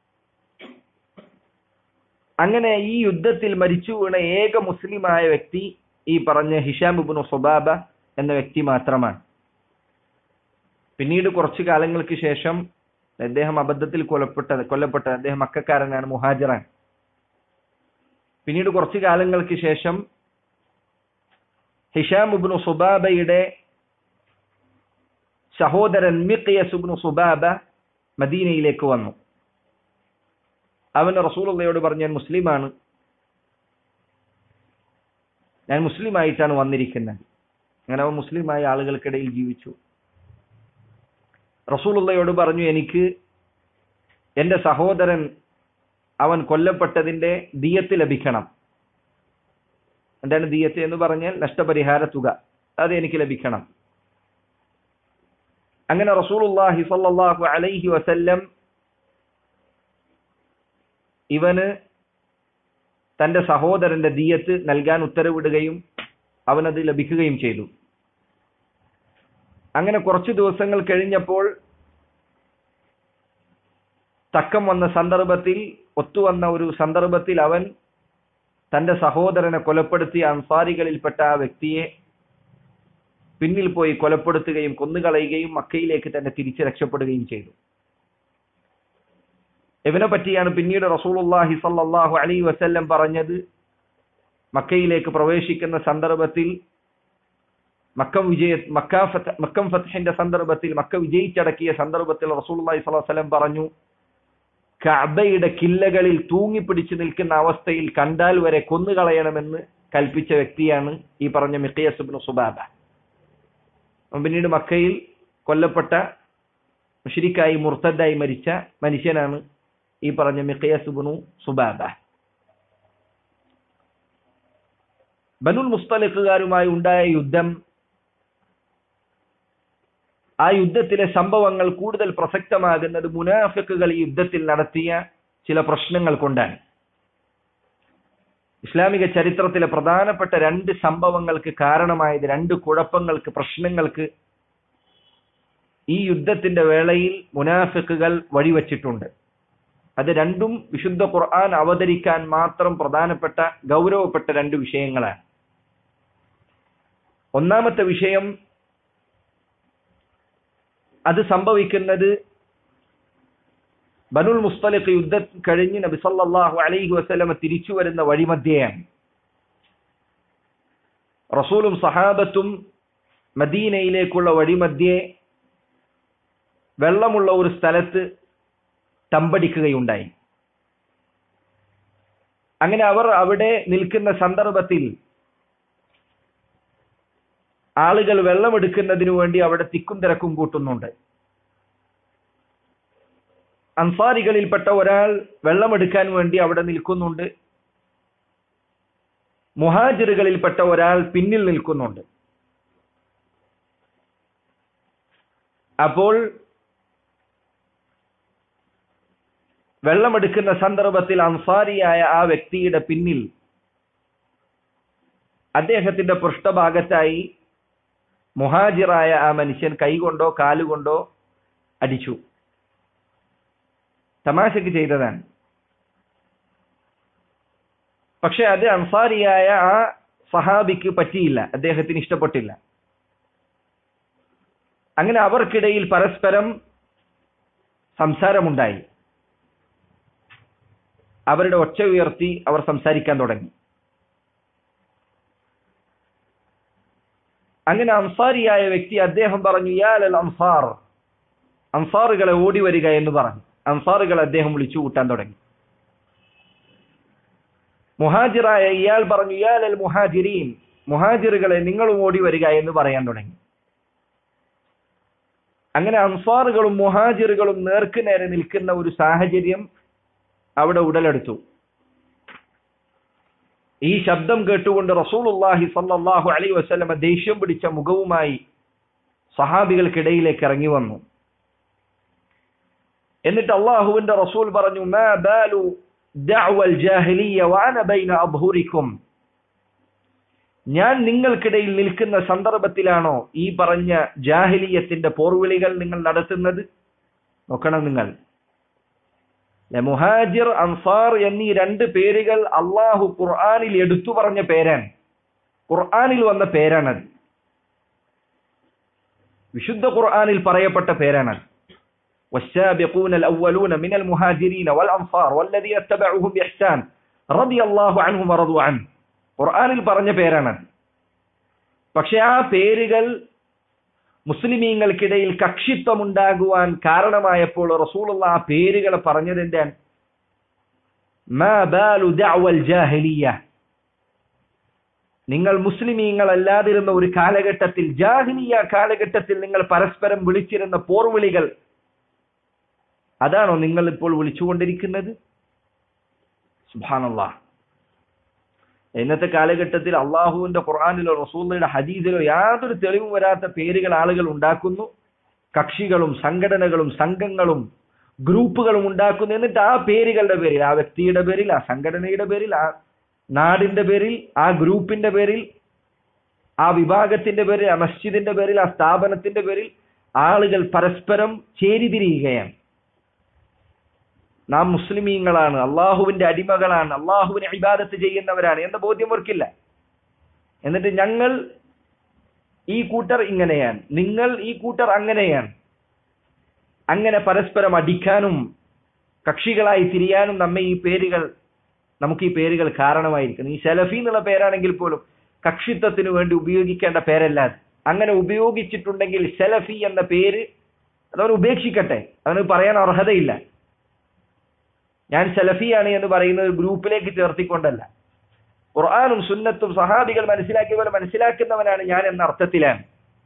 അങ്ങനെ ഈ യുദ്ധത്തിൽ മരിച്ചു വീണ ഏക മുസ്ലിമായ വ്യക്തി ഈ പറഞ്ഞ ഹിഷാം ഇബ്നു സുബാബ എന്ന വ്യക്തി മാത്രമാണ് പിന്നീട് കുറച്ചു കാലങ്ങൾക്ക് ശേഷം അദ്ദേഹം അബദ്ധത്തിൽ കൊലപ്പെട്ടത് കൊല്ലപ്പെട്ടത് അദ്ദേഹം മക്കാരനാണ് മുഹാജിറാൻ പിന്നീട് കുറച്ചു കാലങ്ങൾക്ക് ശേഷം ഹിഷാം ഇബ്നു സുബാബയുടെ സഹോദരൻ മിഖിയസ് ഇബ്നു സുബാബ മദീനയിലേക്ക് വന്നു അവൻ റസൂലുള്ളയോട് പറഞ്ഞു ഞാൻ മുസ്ലിമാണ് ഞാൻ മുസ്ലിമായിട്ടാണ് വന്നിരിക്കുന്നത് അങ്ങനെ അവൻ മുസ്ലിമായ ആളുകൾക്കിടയിൽ ജീവിച്ചു റസൂലുള്ളയോട് പറഞ്ഞു എനിക്ക് എന്റെ സഹോദരൻ അവൻ കൊല്ലപ്പെട്ടതിന്റെ ദിയത്ത് ലഭിക്കണം എന്താണ് ദിയത്ത് എന്ന് പറഞ്ഞാൽ നഷ്ടപരിഹാര തുക അത് എനിക്ക് ലഭിക്കണം അങ്ങനെ റസൂലുള്ളാഹി സ്വല്ലല്ലാഹു അലൈഹി വസല്ലം ഇവന് തന്റെ സഹോദരന്റെ ദിയത്ത് നൽകാൻ ഉത്തരവിടുകയും അവനത് ലഭിക്കുകയും ചെയ്തു അങ്ങനെ കുറച്ചു ദിവസങ്ങൾ കഴിഞ്ഞപ്പോൾ തക്കം വന്ന സന്ദർഭത്തിൽ ഒത്തുവന്ന ഒരു സന്ദർഭത്തിൽ അവൻ തന്റെ സഹോദരനെ കൊലപ്പെടുത്തിയ അൻസാരികളിൽപ്പെട്ട ആ വ്യക്തിയെ പിന്നിൽ പോയി കൊലപ്പെടുത്തുകയും കൊന്നുകളയുകയും മക്കയിലേക്ക് തന്നെ തിരിച്ചു രക്ഷപ്പെടുകയും ചെയ്തു ഇവനെ പറ്റിയാണ് പിന്നീട് റസൂലുള്ളാഹി സല്ലല്ലാഹു അലൈഹി വസല്ലം പറഞ്ഞത് മക്കയിലേക്ക് പ്രവേശിക്കുന്ന സന്ദർഭത്തിൽ മക്കം വിജയ മക്ക ഫത്ത് മക്കം ഫത്ഹിന്റെ സന്ദർഭത്തിൽ മക്ക വിജയിച്ചടക്കിയ സന്ദർഭത്തിൽ റസൂലുള്ളാഹി സ്വല്ലല്ലാഹു അലൈഹി വസല്ലം പറഞ്ഞു കഅബയുടെ കില്ലകളിൽ തൂങ്ങിപ്പിടിച്ചു നിൽക്കുന്ന അവസ്ഥയിൽ കണ്ടാൽ വരെ കൊന്നുകളയണമെന്ന് കൽപ്പിച്ച വ്യക്തിയാണ് ഈ പറഞ്ഞ മിഖിയസ് ഇബ്നു സുബാബ പിന്നീട് മക്കയിൽ കൊല്ലപ്പെട്ട മുഷിരിക്കായി മുർത്തദ്ദായി മരിച്ച മനുഷ്യനാണ് ഈ പറഞ്ഞ മിഖിയസ് ഇബ്നു സുബാബ ബനുൽ മുസ്തലിഖുകാരുമായി ഉണ്ടായ യുദ്ധം ആ യുദ്ധത്തിലെ സംഭവങ്ങൾ കൂടുതൽ പ്രസക്തമാകുന്നത് മുനാഫിക്കുകൾ ഈ യുദ്ധത്തിൽ നടത്തിയ ചില പ്രശ്നങ്ങൾ കൊണ്ടാണ് ഇസ്ലാമിക ചരിത്രത്തിലെ പ്രധാനപ്പെട്ട രണ്ട് സംഭവങ്ങൾക്ക് കാരണമായത് രണ്ട് കുഴപ്പങ്ങൾക്ക് പ്രശ്നങ്ങൾക്ക് ഈ യുദ്ധത്തിന്റെ വേളയിൽ മുനാഫിക്കുകൾ വഴിവെച്ചിട്ടുണ്ട് അത് രണ്ടും വിശുദ്ധ ഖുർആൻ അവതരിക്കാൻ മാത്രം പ്രധാനപ്പെട്ട ഗൗരവപ്പെട്ട രണ്ട് വിഷയങ്ങളാണ് ഒന്നാമത്തെ വിഷയം അത് സംഭവിക്കുന്നത് ബനുൽ മുസ്തലിഖ് യുദ്ധം കഴിഞ്ഞ് നബി സല്ലല്ലാഹു അലൈഹി വസല്ലമ തിരിച്ചു വരുന്ന വഴിമധ്യയാണ് റസൂലും സഹാബത്തും മദീനയിലേക്കുള്ള വഴിമധ്യേ വെള്ളമുള്ള ഒരു സ്ഥലത്ത് തമ്പടിക്കുകയുണ്ടായി അങ്ങനെ അവർ അവിടെ നിൽക്കുന്ന സന്ദർഭത്തിൽ ആളുകൾ വെള്ളമെടുക്കുന്നതിനു വേണ്ടി അവിടെ തിക്കും തിരക്കും കൂട്ടുന്നുണ്ട് അൻസാരികളിൽപ്പെട്ട ഒരാൾ വെള്ളമെടുക്കാൻ വേണ്ടി അവിടെ നിൽക്കുന്നുണ്ട് മുഹാജിറുകളിൽപ്പെട്ട ഒരാൾ പിന്നിൽ നിൽക്കുന്നുണ്ട് അപ്പോൾ വെള്ളമെടുക്കുന്ന സന്ദർഭത്തിൽ അൻസാരിയായ ആ വ്യക്തിയുടെ പിന്നിൽ അദ്ദേഹത്തിന്റെ പൃഷ്ഠഭാഗത്തായി മുഹാജിറായ ആ മനുഷ്യൻ കൈകൊണ്ടോ കാലുകൊണ്ടോ അടിച്ചു തമാശക്ക് ചെയ്തതാണ് പക്ഷെ അത് അൻസാരിയായ ആ സഹാബിക്ക് പറ്റിയില്ല അദ്ദേഹത്തിന് ഇഷ്ടപ്പെട്ടില്ല അങ്ങനെ അവർക്കിടയിൽ പരസ്പരം സംസാരമുണ്ടായി അവരുടെ ഒച്ച ഉയർത്തി അവർ സംസാരിക്കാൻ തുടങ്ങി അങ്ങനെ അൻസാരിയായ വ്യക്തി അദ്ദേഹം പറഞ്ഞു യാൽ അൻസാർ അൻസാറുകളെ ഓടി വരിക എന്ന് പറഞ്ഞു അൻസാറുകൾ അദ്ദേഹം വിളിച്ചു കൂട്ടാൻ തുടങ്ങി മുഹാജിറായ ഇയാൾ പറഞ്ഞു ഇയാൽ അൽ മുഹാജിരീൻ മുഹാജിറുകളെ നിങ്ങളും ഓടി വരിക എന്ന് പറയാൻ തുടങ്ങി അങ്ങനെ അൻസാറുകളും മുഹാജിറുകളും നേർക്ക് നേരെ നിൽക്കുന്ന ഒരു സാഹചര്യം അവിടെ ഉടലെടുത്തു ഈ ശബ്ദം കേട്ടുകൊണ്ട് റസൂലുള്ളാഹി സല്ലല്ലാഹു അലൈഹി വസല്ലമ ദേഷ്യം പിടിച്ച മുഖവുമായി സഹാബികൾക്കിടയിലേക്ക് ഇറങ്ങി വന്നു എന്നിട്ട് അള്ളാഹുവിന്റെ റസൂൽ പറഞ്ഞു മാ ബാലു ദഅവൽ ജാഹിലിയ വഅന ബൈന അബ്ഹുരിക്കും ഞാൻ നിങ്ങൾക്കിടയിൽ നിൽക്കുന്ന സന്ദർഭത്തിലാണോ ഈ പറഞ്ഞ ജാഹിലിയത്തിന്റെ പോർവിളികൾ നിങ്ങൾ നടത്തുന്നത് നോക്കണം നിങ്ങൾ മുഹാജിർ അൻസാർ എന്നീ രണ്ട് പേരുകൾ അള്ളാഹു ഖുർആാനിൽ എടുത്തു പറഞ്ഞ പേരാണ് ഖുർആാനിൽ വന്ന പേരാണത് വിശുദ്ധ ഖുർആാനിൽ പറയപ്പെട്ട പേരാണത് والسابقون الأولون من المهاجرين والأنصار والذين اتبعوهم بإحسان رضي الله عنهم ورضوا عنه ഖുർആാനിൽ പറഞ്ഞ പേരാണ് പക്ഷെ ആ പേരുകൾ മുസ്ലിമീങ്ങൾക്കിടയിൽ കക്ഷിത്വം ഉണ്ടാകുവാൻ കാരണമായപ്പോൾ റസൂലുള്ള ആ പേരുകൾ പറഞ്ഞതിന്റെ നിങ്ങൾ മുസ്ലിമീങ്ങൾ അല്ലാതിരുന്ന ഒരു കാലഘട്ടത്തിൽ ജാഹിലിയ കാലഘട്ടത്തിൽ നിങ്ങൾ പരസ്പരം വിളിച്ചിരുന്ന പോർവിളികൾ അതാണോ നിങ്ങൾ ഇപ്പോൾ വിളിച്ചുകൊണ്ടിരിക്കുന്നത് സുബാനല്ലാ ഇന്നത്തെ കാലഘട്ടത്തിൽ അള്ളാഹുവിന്റെ ഖുർആാനിലോ റസൂല്ലയുടെ ഹദീസിലോ യാതൊരു തെളിവും വരാത്ത പേരുകൾ ആളുകൾ ഉണ്ടാക്കുന്നു കക്ഷികളും സംഘടനകളും സംഘങ്ങളും ഗ്രൂപ്പുകളും ഉണ്ടാക്കുന്നു എന്നിട്ട് ആ പേരുകളുടെ പേരിൽ ആ വ്യക്തിയുടെ പേരിൽ ആ സംഘടനയുടെ പേരിൽ ആ നാടിന്റെ പേരിൽ ആ ഗ്രൂപ്പിന്റെ പേരിൽ ആ വിഭാഗത്തിന്റെ പേരിൽ ആ മസ്ജിദിന്റെ പേരിൽ ആ സ്ഥാപനത്തിന്റെ പേരിൽ ആളുകൾ പരസ്പരം ചേരിതിരിയുകയാണ് നാം മുസ്ലിമീങ്ങളാണ് അള്ളാഹുവിന്റെ അടിമകളാണ് അള്ളാഹുവിനെ ഇബാദത്ത് ചെയ്യുന്നവരാണ് എന്ന ബോധ്യം അവർക്കില്ല എന്നിട്ട് ഞങ്ങൾ ഈ കൂട്ടർ ഇങ്ങനെയാണ് നിങ്ങൾ ഈ കൂട്ടർ അങ്ങനെയാണ് അങ്ങനെ പരസ്പരം അടിക്കാനും കക്ഷികളായി തിരിയാനും നമ്മെ ഈ പേരുകൾ നമുക്ക് ഈ പേരുകൾ കാരണമായിരിക്കുന്നു ഈ സെലഫി എന്നുള്ള പേരാണെങ്കിൽ പോലും കക്ഷിത്വത്തിന് വേണ്ടി ഉപയോഗിക്കേണ്ട പേരല്ല അങ്ങനെ ഉപയോഗിച്ചിട്ടുണ്ടെങ്കിൽ സെലഫി എന്ന പേര് അതവൻ ഉപേക്ഷിക്കട്ടെ അവന് പറയാൻ അർഹതയില്ല ഞാൻ സലഫിയാണ് എന്ന് പറയുന്നത് ഗ്രൂപ്പിലേക്ക് ചേർത്തിക്കൊണ്ടല്ല ഖുർആാനും സുന്നത്തും സഹാബികൾ മനസ്സിലാക്കിയ പോലെ മനസ്സിലാക്കുന്നവനാണ് ഞാൻ എന്ന അർത്ഥത്തിലാണ്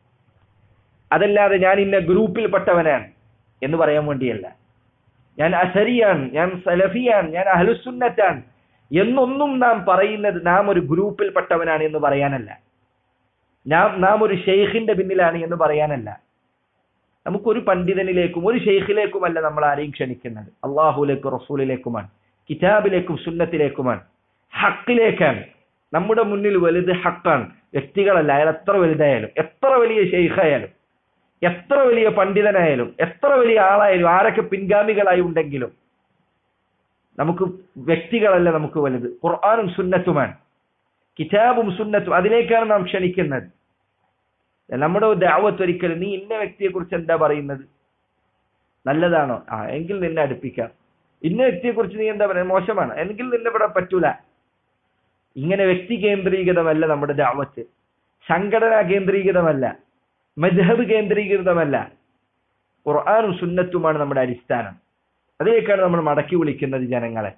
അതല്ലാതെ ഞാൻ ഇന്ന ഗ്രൂപ്പിൽപ്പെട്ടവനാണ് എന്ന് പറയാൻ വേണ്ടിയല്ല ഞാൻ അസരിയാണ് ഞാൻ സലഫിയാണ് ഞാൻ അഹ്ലുസുന്നറ്റാണ് എന്നൊന്നും നാം പറയുന്നത് നാം ഒരു ഗ്രൂപ്പിൽപ്പെട്ടവനാണ് എന്ന് പറയാനല്ല നാം നാം ഒരു ഷെയ്ഖിന്റെ പിന്നിലാണ് എന്ന് പറയാനല്ല നമുക്കൊരു പണ്ഡിതനിലേക്കും ഒരു ഷെയ്ഖിലേക്കുമല്ല നമ്മൾ ആരെയും ക്ഷണിക്കുന്നത് അള്ളാഹുലേക്കും റസൂലിലേക്കുമാണ് കിതാബിലേക്കും സുന്നത്തിലേക്കുമാണ് ഹക്കിലേക്കാണ് നമ്മുടെ മുന്നിൽ വലുത് ഹക്കാണ് വ്യക്തികളല്ല അയാൾ എത്ര വലുതായാലും എത്ര വലിയ ഷെയ്ഖായാലും എത്ര വലിയ പണ്ഡിതനായാലും എത്ര വലിയ ആളായാലും ആരൊക്കെ പിൻഗാമികളായി ഉണ്ടെങ്കിലും നമുക്ക് വ്യക്തികളല്ല നമുക്ക് വലുത് ഖുർആാനും സുന്നത്തുമാണ് കിതാബും സുന്നത്തും അതിലേക്കാണ് നാം ക്ഷണിക്കുന്നത് നമ്മുടെ ദാവത്ത് ഒരിക്കലും നീ ഇന്ന വ്യക്തിയെ കുറിച്ച് എന്താ പറയുന്നത് നല്ലതാണോ ആ എങ്കിൽ നിന്നെ അടുപ്പിക്കാം ഇന്ന വ്യക്തിയെ കുറിച്ച് നീ എന്താ പറയുന്നത് മോശമാണ് എങ്കിൽ നിന്നെ ഇവിടെ പറ്റൂല ഇങ്ങനെ വ്യക്തി കേന്ദ്രീകൃതമല്ല നമ്മുടെ ദാവത്ത് സംഘടനാ കേന്ദ്രീകൃതമല്ല മജ്ഹബ് കേന്ദ്രീകൃതമല്ല ഖുർആാനും സുന്നത്തുമാണ് നമ്മുടെ അടിസ്ഥാനം അതിലേക്കാണ് നമ്മൾ മടക്കി വിളിക്കുന്നത് ജനങ്ങളെ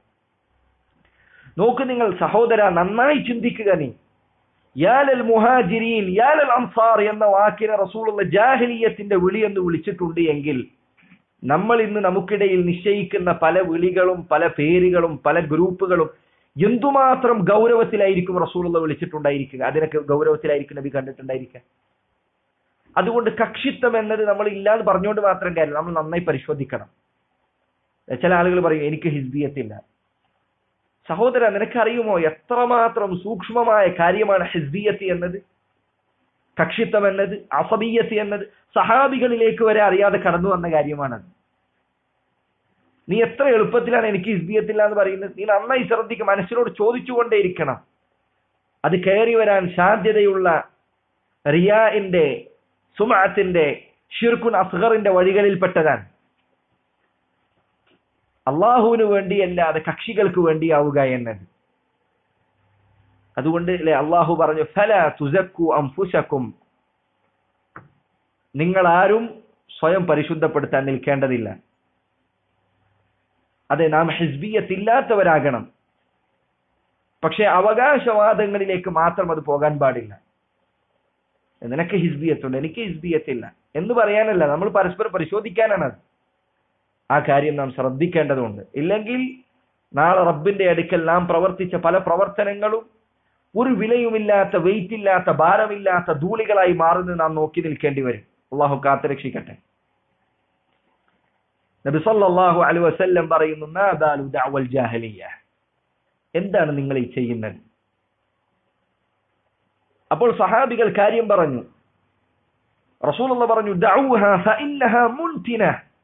നോക്ക് നിങ്ങൾ സഹോദര നന്നായി ചിന്തിക്കുക നീ യാലൽ മുഹാജിരീൻ യാലൽ അൻസാർ എന്ന വാക്കിനെ റസൂലുള്ള ജാഹലിയത്തിന്റെ വിളി എന്ന് വിളിച്ചിട്ടുണ്ട് എങ്കിൽ നമ്മൾ ഇന്ന് നമുക്കിടയിൽ നിശ്ചയിക്കുന്ന പല വിളികളും പല പേരുകളും പല ഗ്രൂപ്പുകളും എന്തുമാത്രം ഗൗരവത്തിലായിരിക്കും റസൂലുള്ള വിളിച്ചിട്ടുണ്ടായിരിക്കുക അതിനൊക്കെ ഗൗരവത്തിലായിരിക്കും നബി കണ്ടിട്ടുണ്ടായിരിക്കുക അതുകൊണ്ട് കക്ഷിത്വം എന്നത് നമ്മൾ ഇല്ലാന്ന് പറഞ്ഞുകൊണ്ട് മാത്രം കാര്യം നമ്മൾ നന്നായി പരിശോധിക്കണം ചില ആളുകൾ പറയും എനിക്ക് ഹിസ്ബിയത്തില്ല സഹോദര നിനക്കറിയുമോ എത്രമാത്രം സൂക്ഷ്മമായ കാര്യമാണ് ഹിസ്ബിയത്ത് എന്നത് കക്ഷിത്വം എന്നത് അസബീയത്ത് എന്നത് സഹാബികളിലേക്ക് വരെ അറിയാതെ കടന്നു വന്ന കാര്യമാണത് നീ എത്ര എളുപ്പത്തിലാണ് എനിക്ക് ഹിസ്ബിയത്തില്ല എന്ന് പറയുന്നത് നീ നന്നായി ശ്രദ്ധിക്കും മനസ്സിനോട് ചോദിച്ചുകൊണ്ടേയിരിക്കണം അത് കയറി വരാൻ സാധ്യതയുള്ള റിയാന്റെ സുമാത്തിന്റെ ഷിർഖുൻ അസ്ഹറിന്റെ വഴികളിൽപ്പെട്ടതാണ് അള്ളാഹുവിന് വേണ്ടിയല്ലാതെ കക്ഷികൾക്ക് വേണ്ടിയാവുക എന്നത് അതുകൊണ്ട് അല്ലെ അള്ളാഹു പറഞ്ഞു ഫല തുസക്കു അംഫുസക്കും നിങ്ങൾ ആരും സ്വയം പരിശുദ്ധപ്പെടുത്താൻ നിൽക്കേണ്ടതില്ല അതെ നാം ഹിസ്ബിയത്തില്ലാത്തവരാകണം പക്ഷെ അവകാശവാദങ്ങളിലേക്ക് മാത്രം അത് പോകാൻ പാടില്ല നിനക്ക് ഹിസ്ബിയത്തുണ്ട് എനിക്ക് ഹിസ്ബിയത്തില്ല എന്ന് പറയാനല്ല നമ്മൾ പരസ്പരം പരിശോധിക്കാനാണ് അത് ആ കാര്യം നാം ശ്രദ്ധിക്കേണ്ടതുണ്ട് ഇല്ലെങ്കിൽ നാളെ റബ്ബിന്റെ അടുക്കൽ നാം പ്രവർത്തിച്ച പല പ്രവർത്തനങ്ങളും ഒരു വിലയുമില്ലാത്ത വെയിറ്റ് ഇല്ലാത്ത ഭാരമില്ലാത്ത ധൂളികളായി മാറുന്നത് നാം നോക്കി നിൽക്കേണ്ടി വരും അള്ളാഹു കാത്തുരക്ഷിക്കട്ടെ നബി സല്ലല്ലാഹു അലൈഹി വസല്ലം പറയുന്നു മാ ബാലു ദഅവൽ ജാഹിലിയ്യ എന്താണ് നിങ്ങൾ ഈ ചെയ്യുന്നത് അപ്പോൾ സഹാബികൾ കാര്യം പറഞ്ഞു റസൂലുള്ള പറഞ്ഞു ദഅൂഹ ഫഇന്നഹ മുൻതിന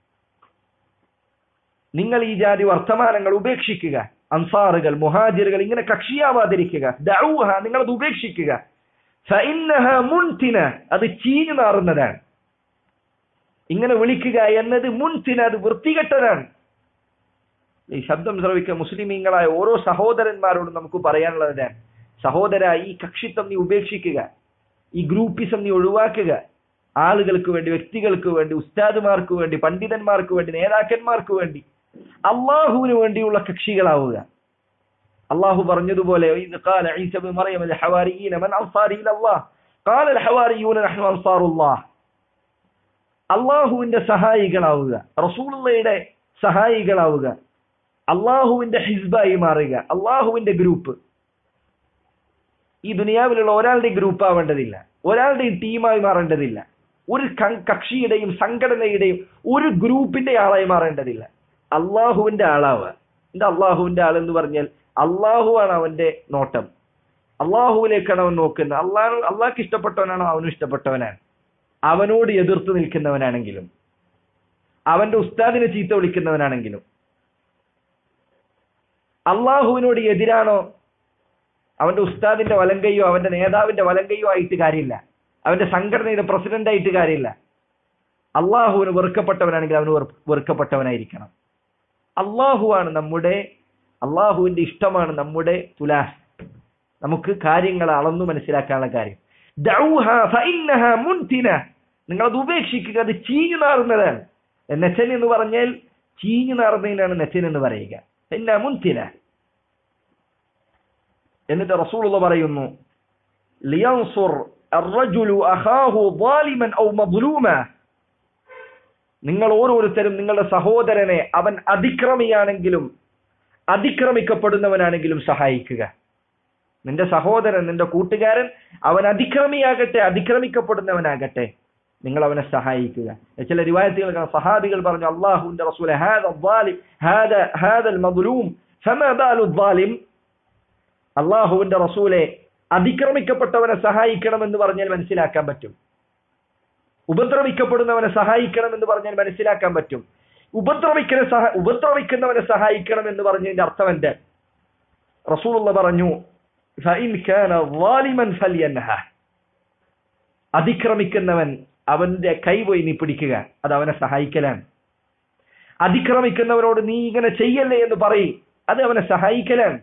നിങ്ങൾ ഈ ജാതി വർത്തമാനങ്ങൾ ഉപേക്ഷിക്കുക അൻസാറുകൾ മുഹാജിറുകൾ ഇങ്ങനെ കക്ഷിയാവാതിരിക്കുക ദഅൂഹ നിങ്ങൾ അത് ഉപേക്ഷിക്കുക ഫഇന്നഹ മുൻതിന അത് ചീഞ്ഞു നാറുന്നതാണ് ഇങ്ങനെ വിളിക്കുക എന്നത് മുൻതിന അത് വൃത്തികെട്ടതാണ് ഈ ശബ്ദം ശ്രവിക്കുക മുസ്ലിമീങ്ങളായ ഓരോ സഹോദരന്മാരോടും നമുക്ക് പറയാനുള്ളതാണ് സഹോദര ഈ കക്ഷിത്വം നീ ഉപേക്ഷിക്കുക ഈ ഗ്രൂപ്പിസം നീ ഒഴിവാക്കുക ആളുകൾക്ക് വേണ്ടി വ്യക്തികൾക്ക് വേണ്ടി ഉസ്താദുമാർക്ക് വേണ്ടി പണ്ഡിതന്മാർക്ക് വേണ്ടി നേതാക്കന്മാർക്ക് വേണ്ടി അള്ളാഹുവിന് വേണ്ടിയുള്ള കക്ഷികളാവുക അള്ളാഹു പറഞ്ഞതുപോലെ إذ قال عيسى بن مريم للحواريين من أنصاري إلى الله قال الحواريون نحن أنصار الله അള്ളാഹുവിന്റെ സഹായികളാവുക റസൂലുള്ളയുടെ സഹായികളാവുക അള്ളാഹുവിന്റെ ഹിസ്ബായി മാറുക അള്ളാഹുവിന്റെ ഗ്രൂപ്പ് ഈ ദുനിയാവിലുള്ള ഒരാളുടെ ഗ്രൂപ്പ് ആവേണ്ടതില്ല ഒരാളുടെയും ടീമായി മാറേണ്ടതില്ല ഒരു ക- കക്ഷിയുടെയും സംഘടനയുടെയും ഒരു ഗ്രൂപ്പിന്റെ ആളായി മാറേണ്ടതില്ല അള്ളാഹുവിന്റെ ആളാവുക എന്താ അള്ളാഹുവിന്റെ ആൾ എന്ന് പറഞ്ഞാൽ അള്ളാഹുവാണ് അവന്റെ നോട്ടം അള്ളാഹുവിലേക്കാണ് അവൻ നോക്കുന്നത് അള്ളാഹ് അള്ളാഹ്ക്ക് ഇഷ്ടപ്പെട്ടവനാണോ അവനും ഇഷ്ടപ്പെട്ടവനാണ് അവനോട് എതിർത്ത് നിൽക്കുന്നവനാണെങ്കിലും അവന്റെ ഉസ്താദിനെ ചീത്ത വിളിക്കുന്നവനാണെങ്കിലും അള്ളാഹുവിനോട് എതിരാണോ അവന്റെ ഉസ്താദിന്റെ വലങ്കയോ അവന്റെ നേതാവിന്റെ വലങ്കയോ ആയിട്ട് കാര്യമില്ല അവന്റെ സംഘടനയുടെ പ്രസിഡന്റ് ആയിട്ട് കാര്യമില്ല അള്ളാഹുവിന് വെറുക്കപ്പെട്ടവനാണെങ്കിൽ അവന് വെറു- വെറുക്കപ്പെട്ടവനായിരിക്കണം അള്ളാഹുവാണ് നമ്മുടെ അള്ളാഹുവിന്റെ ഇഷ്ടമാണ് നമ്മുടെ തുലാസ് നമുക്ക് കാര്യങ്ങൾ അളന്നു മനസ്സിലാക്കാനുള്ള കാര്യം ദഊഹ ഫഇന്നഹ മുൻതിന നിങ്ങൾ അത് ഉപേക്ഷിക്കുക അത് ചീഞ്ഞു നാറുന്നതാണ് നെച്ചൻ എന്ന് പറഞ്ഞാൽ ചീഞ്ഞു നാറുന്നതിനാണ് നെച്ചൻ എന്ന് പറയുക പിന്നെ മുൻതിന എന്നിട്ട് റസൂലുള്ള പറയുന്നു ലിയൻസുർ الرجل أخاه ظالما أو مظلوما നിങ്ങൾ ഓരോരുത്തരും നിങ്ങളുടെ സഹോദരനെ അവൻ അതിക്രമിയാണെങ്കിലും അതിക്രമിക്കപ്പെടുന്നവനാണെങ്കിലും സഹായിക്കുക നിന്റെ സഹോദരൻ നിന്റെ കൂട്ടുകാരൻ അവൻ അതിക്രമിയാകട്ടെ അതിക്രമിക്കപ്പെടുന്നവനാകട്ടെ നിങ്ങൾ അവനെ സഹായിക്കുക ചില റിവായത്തുകൾ കാണാം. സഹാബികൾ പറഞ്ഞു അള്ളാഹുവിന്റെ റസൂലെ ഹാദ الظالم هذا هذا المظلوم فما بال الظالم അള്ളാഹുവിന്റെ റസൂലെ അതിക്രമിക്കപ്പെട്ടവനെ സഹായിക്കണം എന്ന് പറഞ്ഞാൽ മനസ്സിലാക്കാൻ പറ്റും ഉപദ്രവിക്കപ്പെടുന്നവനെ സഹായിക്കണം എന്ന് പറഞ്ഞാൽ മനസ്സിലാക്കാൻ പറ്റും ഉപദ്രവിക്കുന്ന സഹ ഉപദ്രവിക്കുന്നവനെ സഹായിക്കണം എന്ന് പറഞ്ഞതിന്റെ അർത്ഥം എന്റെ റസൂലുള്ള പറഞ്ഞു "ഫഇൻ കാന ظالما فلينهه." അതിക്രമിക്കുന്നവൻ അവന്റെ കൈ പോയി നീ പിടിക്കുക അത് അവനെ സഹായിക്കലാണ് അതിക്രമിക്കുന്നവനോട് നീ ഇങ്ങനെ ചെയ്യല്ലേ എന്ന് പറയും അത് അവനെ സഹായിക്കലാണ്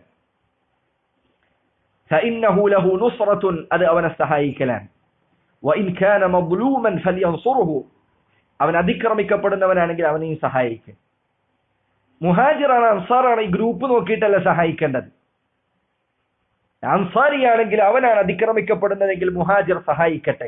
فإنه له نصرة അത് അവനെ സഹായിക്കലാണ് وإن كان مظلوما فلينصره അവൻ അതിക്രമിക്കപ്പെടുന്നവനാണെങ്കിൽ അവനെയും സഹായിക്കും മുഹാജിറാണ് അൻസാറാണ് ഈ ഗ്രൂപ്പ് നോക്കിയിട്ടല്ല സഹായിക്കേണ്ടത് അൻസാരിയാണെങ്കിൽ അവനാണ് അതിക്രമിക്കപ്പെടുന്നതെങ്കിൽ മുഹാജിർ സഹായിക്കട്ടെ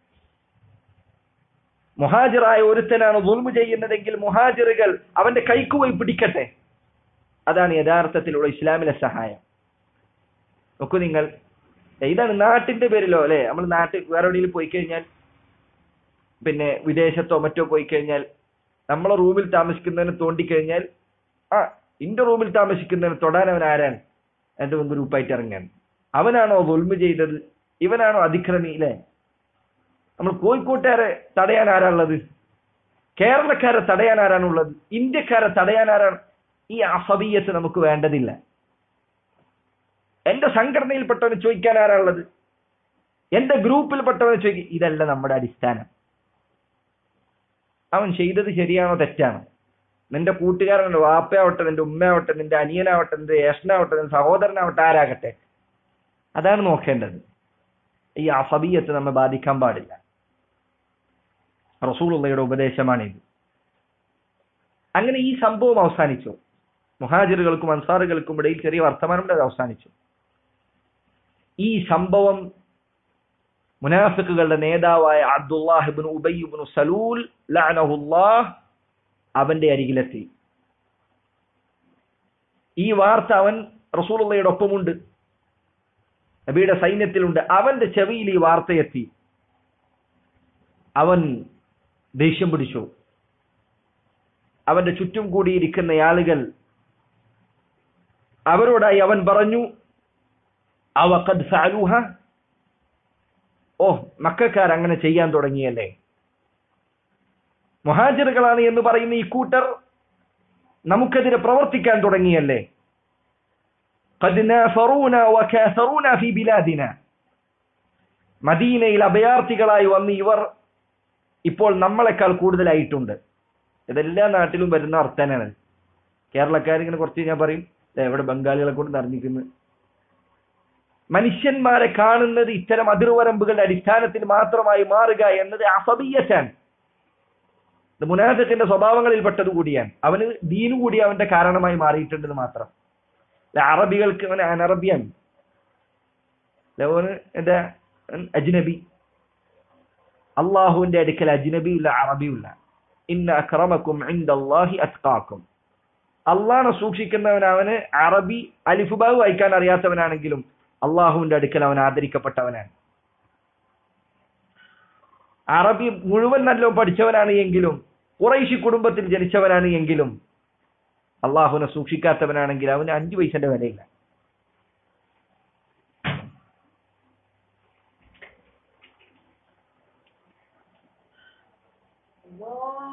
മുഹാജിറായ ഒരുത്തനാണ് ദുൽമു ചെയ്യുന്നതെങ്കിൽ മുഹാജിറുകൾ അവന്റെ കൈക്ക് പോയി പിടിക്കട്ടെ അതാണ് യഥാർത്ഥത്തിലുള്ള ഇസ്ലാമിലെ സഹായം നോക്കൂ നിങ്ങൾ ഇതാണ് നാട്ടിന്റെ പേരിലോ അല്ലെ നമ്മൾ നാട്ടിൽ വേറെ എവിടെയെങ്കിലും പോയി കഴിഞ്ഞാൽ പിന്നെ വിദേശത്തോ മറ്റോ പോയി കഴിഞ്ഞാൽ നമ്മളെ റൂമിൽ താമസിക്കുന്നതിന് തോണ്ടിക്കഴിഞ്ഞാൽ ആ ഇന്റെ റൂമിൽ താമസിക്കുന്നതിന് തൊടാൻ അവൻ ആരാണ് എന്റെ മുമ്പ് ഗ്രൂപ്പായിട്ട് ഇറങ്ങാൻ അവനാണോ ദുൽമ ചെയ്തത് ഇവനാണോ അതിക്രമി അല്ലെ നമ്മൾ കോഴിക്കോട്ടുകാരെ തടയാൻ ആരാണുള്ളത് കേരളക്കാരെ തടയാൻ ആരാണുള്ളത് ഇന്ത്യക്കാരെ തടയാൻ ആരാണ് ഈ അസബീയത്ത് നമുക്ക് വേണ്ടതില്ല എന്റെ സംഘടനയിൽപ്പെട്ടവന് ചോദിക്കാൻ ആരാളുള്ളത് എന്റെ ഗ്രൂപ്പിൽപ്പെട്ടവന് ചോദിക്കും ഇതല്ല നമ്മുടെ അടിസ്ഥാനം അവൻ ചെയ്തത് ശരിയാണോ തെറ്റാണോ നിന്റെ കൂട്ടുകാരൻ വാപ്പയാവട്ടെ നിന്റെ ഉമ്മയാവട്ടെ നിന്റെ അനിയനാവട്ടെ നിന്റെ ജ്യേഷ്ഠനാവട്ടെ നിന്റെ സഹോദരനാവട്ടെ ആരാകട്ടെ അതാണ് നോക്കേണ്ടത് ഈ അസബീയത്ത് നമ്മെ ബാധിക്കാൻ പാടില്ല റസൂലുള്ളയുടെ ഉപദേശമാണിത് അങ്ങനെ ഈ സംഭവം അവസാനിച്ചു മുഹാജിറുകൾക്കും അൻസാറുകൾക്കും ഇടയിൽ ചെറിയ വർത്തമാനം അത് അവസാനിച്ചു ഈ സംഭവം മുനാഫിക്കുകളുടെ നേതാവായ അബ്ദുല്ലാഹിബിൻ ഉബയ്യുബിൻ സലൂൽ ലഅനഹുല്ലാഹ് അവന്റെ അരികിലെത്തി ഈ വാർത്ത അവൻ റസൂലുള്ളയുടെ ഒപ്പമുണ്ട് നബിയുടെ സൈന്യത്തിലുണ്ട് അവന്റെ ചെവിയിൽ ഈ വാർത്തയെത്തി അവൻ ദേഷ്യം പിടിച്ചു അവന്റെ ചുറ്റും കൂടിയിരിക്കുന്ന ആളുകൾ അവരോടായി അവൻ പറഞ്ഞു അവഖദ് ഫഅലൂഹ ഓ മക്കാർ അങ്ങനെ ചെയ്യാൻ തുടങ്ങിയല്ലേ മുഹാജിറുകളാണ് എന്ന് പറയുന്ന ഈ കൂട്ടർ നമുക്കെതിരെ പ്രവർത്തിക്കാൻ തുടങ്ങിയല്ലേ قد نافرونا وكاثرونا في بلادنا മദീനയിൽ അഭയാർത്ഥികളായി വന്ന് ഇവർ ഇപ്പോൾ നമ്മളെക്കാൾ കൂടുതലായിട്ടുണ്ട് ഇതെല്ലാ നാട്ടിലും വരുന്ന അർത്ഥനാണ് കേരളക്കാരിങ്ങനെ കുറച്ച് ഞാൻ പറയും "ദേ ഇവിടെ ബംഗാളികളെ കൊണ്ട് നിറഞ്ഞിരിക്കുന്നു മനുഷ്യന്മാരെ കാണുന്നത് ഇത്തരം അതിർവരമ്പുകളുടെ അടിസ്ഥാനത്തിൽ മാത്രമായി മാറുക എന്നത് അസബീയറ്റാണ് ഇത് മുനാഫിഖിന്റെ സ്വഭാവങ്ങളിൽപ്പെട്ടത് കൂടിയാണ് അവന് ദീനു കൂടി അവന്റെ കാരണമായി മാറിയിട്ടുണ്ടെന്ന് മാത്രം ഇത് അറബികൾക്ക് അവൻ അനറബിയാണ് ഓന് എന്താ അജ്നബി അള്ളാഹുവിന്റെ അടുക്കൽ അജ്നബിയില്ല അറബിയില്ല ഇന്ന അക്രമക്കും ഇൻദല്ലാഹി അത്കാക്കും അള്ളാഹനെ സൂക്ഷിക്കുന്നവൻ അവന് അറബി അലിഫുബാവ് വായിക്കാൻ അറിയാത്തവനാണെങ്കിലും അള്ളാഹുവിന്റെ അടുക്കൽ അവൻ ആദരിക്കപ്പെട്ടവനാണ് അറബി മുഴുവൻ നല്ല പഠിച്ചവനാണ് എങ്കിലും കുറൈശി കുടുംബത്തിൽ ജനിച്ചവനാണ് എങ്കിലും അള്ളാഹുവിനെ സൂക്ഷിക്കാത്തവനാണെങ്കിൽ അവന് അഞ്ചു പൈസന്റെ വിലയില്ല الله